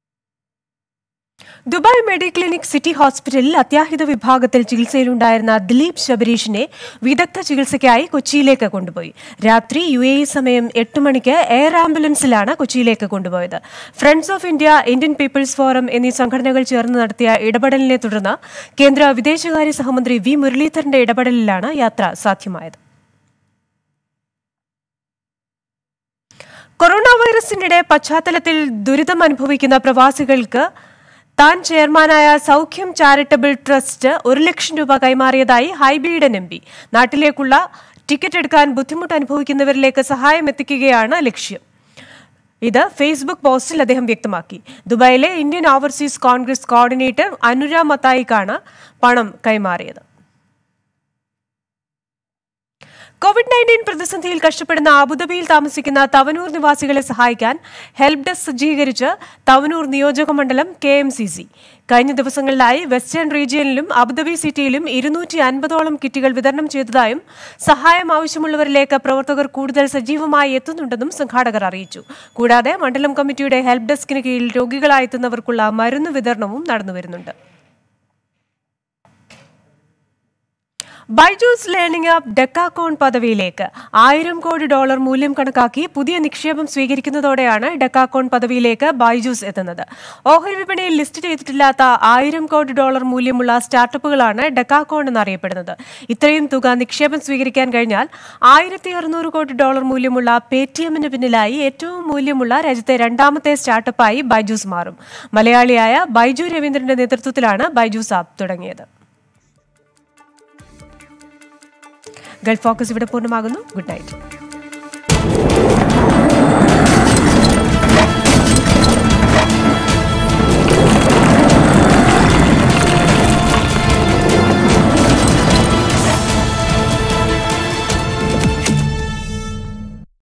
Dubai Mediclinic city ഹോസ്പിറ്റലിൽ അത്യാഹിത വിഭാഗത്തിൽ ചികിത്സയിലുണ്ടായിരുന്ന ദിലീപ് ശബരീഷിനെ വിദഗ്ധ ചികിത്സയ്ക്കായി കൊച്ചിയിലേക്ക് കൊണ്ടുപോയി രാത്രി യു എ സമയം എട്ട് മണിക്ക് എയർ ആംബുലൻസിലാണ് കൊച്ചിയിലേക്ക് കൊണ്ടുപോയത് friends of India Indian people's forum എന്നീ സംഘടനകൾ ചേർന്ന് നടത്തിയ ഇടപെടലിനെ തുടർന്ന് കേന്ദ്ര വിദേശകാര്യ സഹമന്ത്രി വി മുരളീധരന്റെ ഇടപെടലിലാണ് യാത്ര സാധ്യമായത് കൊറോണ വൈറസിനിടെ പശ്ചാത്തലത്തിൽ ദുരിതം അനുഭവിക്കുന്ന പ്രവാസികൾക്ക് താൻ ചെയർമാനായ സൗഖ്യം ചാരിറ്റബിൾ ട്രസ്റ്റ് ഒരു ലക്ഷം രൂപ കൈമാറിയതായി ഹൈബീഡൻ എം പി നാട്ടിലേക്കുള്ള ടിക്കറ്റ് എടുക്കാൻ ബുദ്ധിമുട്ട് അനുഭവിക്കുന്നവരിലേക്ക് സഹായം എത്തിക്കുകയാണ് ലക്ഷ്യം ഇത് ഫേസ്ബുക്ക് പോസ്റ്റിൽ അദ്ദേഹം വ്യക്തമാക്കി ദുബായിലെ Indian overseas Congress coordinator Anura മത്തായിക്കാണ് പണം കൈമാറിയത് കോവിഡ് നയൻറ്റീൻ പ്രതിസന്ധിയിൽ കഷ്ടപ്പെടുന്ന അബുദാബിയിൽ താമസിക്കുന്ന തവനൂർ നിവാസികളെ സഹായിക്കാൻ ഹെൽപ്പ് ഡെസ്ക് സജ്ജീകരിച്ച് തവനൂർ നിയോജക മണ്ഡലം കെ എം സി സി കഴിഞ്ഞ ദിവസങ്ങളിലായി വെസ്റ്റേൺ റീജിയനിലും അബുദാബി സിറ്റിയിലും ഇരുന്നൂറ്റി അൻപതോളം കിറ്റുകൾ വിതരണം ചെയ്തതായും സഹായം ആവശ്യമുള്ളവരിലേക്ക് പ്രവർത്തകർ കൂടുതൽ സജീവമായി എത്തുന്നുണ്ടെന്നും സംഘാടകർ അറിയിച്ചു കൂടാതെ മണ്ഡലം കമ്മിറ്റിയുടെ ഹെൽപ്പ് ഡെസ്കിന് കീഴിൽ രോഗികളായെത്തുന്നവർക്കുള്ള മരുന്ന് വിതരണവും നടന്നുവരുന്നുണ്ട് ബൈജൂസ് ലേണിംഗ് ആപ്പ് ഡെക്കാക്കോൺ പദവിയിലേക്ക് ആയിരം കോടി ഡോളർ മൂല്യം കണക്കാക്കി പുതിയ നിക്ഷേപം സ്വീകരിക്കുന്നതോടെയാണ് ഡെക്കാക്കോൺ പദവിയിലേക്ക് ബൈജൂസ് എത്തുന്നത് ഓഹരി വിപണിയിൽ ലിസ്റ്റ് ചെയ്തിട്ടില്ലാത്ത ആയിരം കോടി ഡോളർ മൂല്യമുള്ള സ്റ്റാർട്ടപ്പുകളാണ് ഡെക്കാക്കോൺ എന്നറിയപ്പെടുന്നത് ഇത്രയും തുക നിക്ഷേപം സ്വീകരിക്കാൻ കഴിഞ്ഞാൽ ആയിരത്തി അറുന്നൂറ് കോടി ഡോളർ മൂല്യമുള്ള പേ ടി എമ്മിന് പിന്നിലായി ഏറ്റവും മൂല്യമുള്ള രാജ്യത്തെ രണ്ടാമത്തെ സ്റ്റാർട്ടപ്പായി ബൈജൂസ് മാറും മലയാളിയായ ബൈജു രവീന്ദ്രന്റെ നേതൃത്വത്തിലാണ് ബൈജൂസ് ആപ്പ് തുടങ്ങിയത് ഗൾഫ് ഫോക്കസ് ഇവിടെ പൂർണ്ണമാകുന്നു ഗുഡ് നൈറ്റ്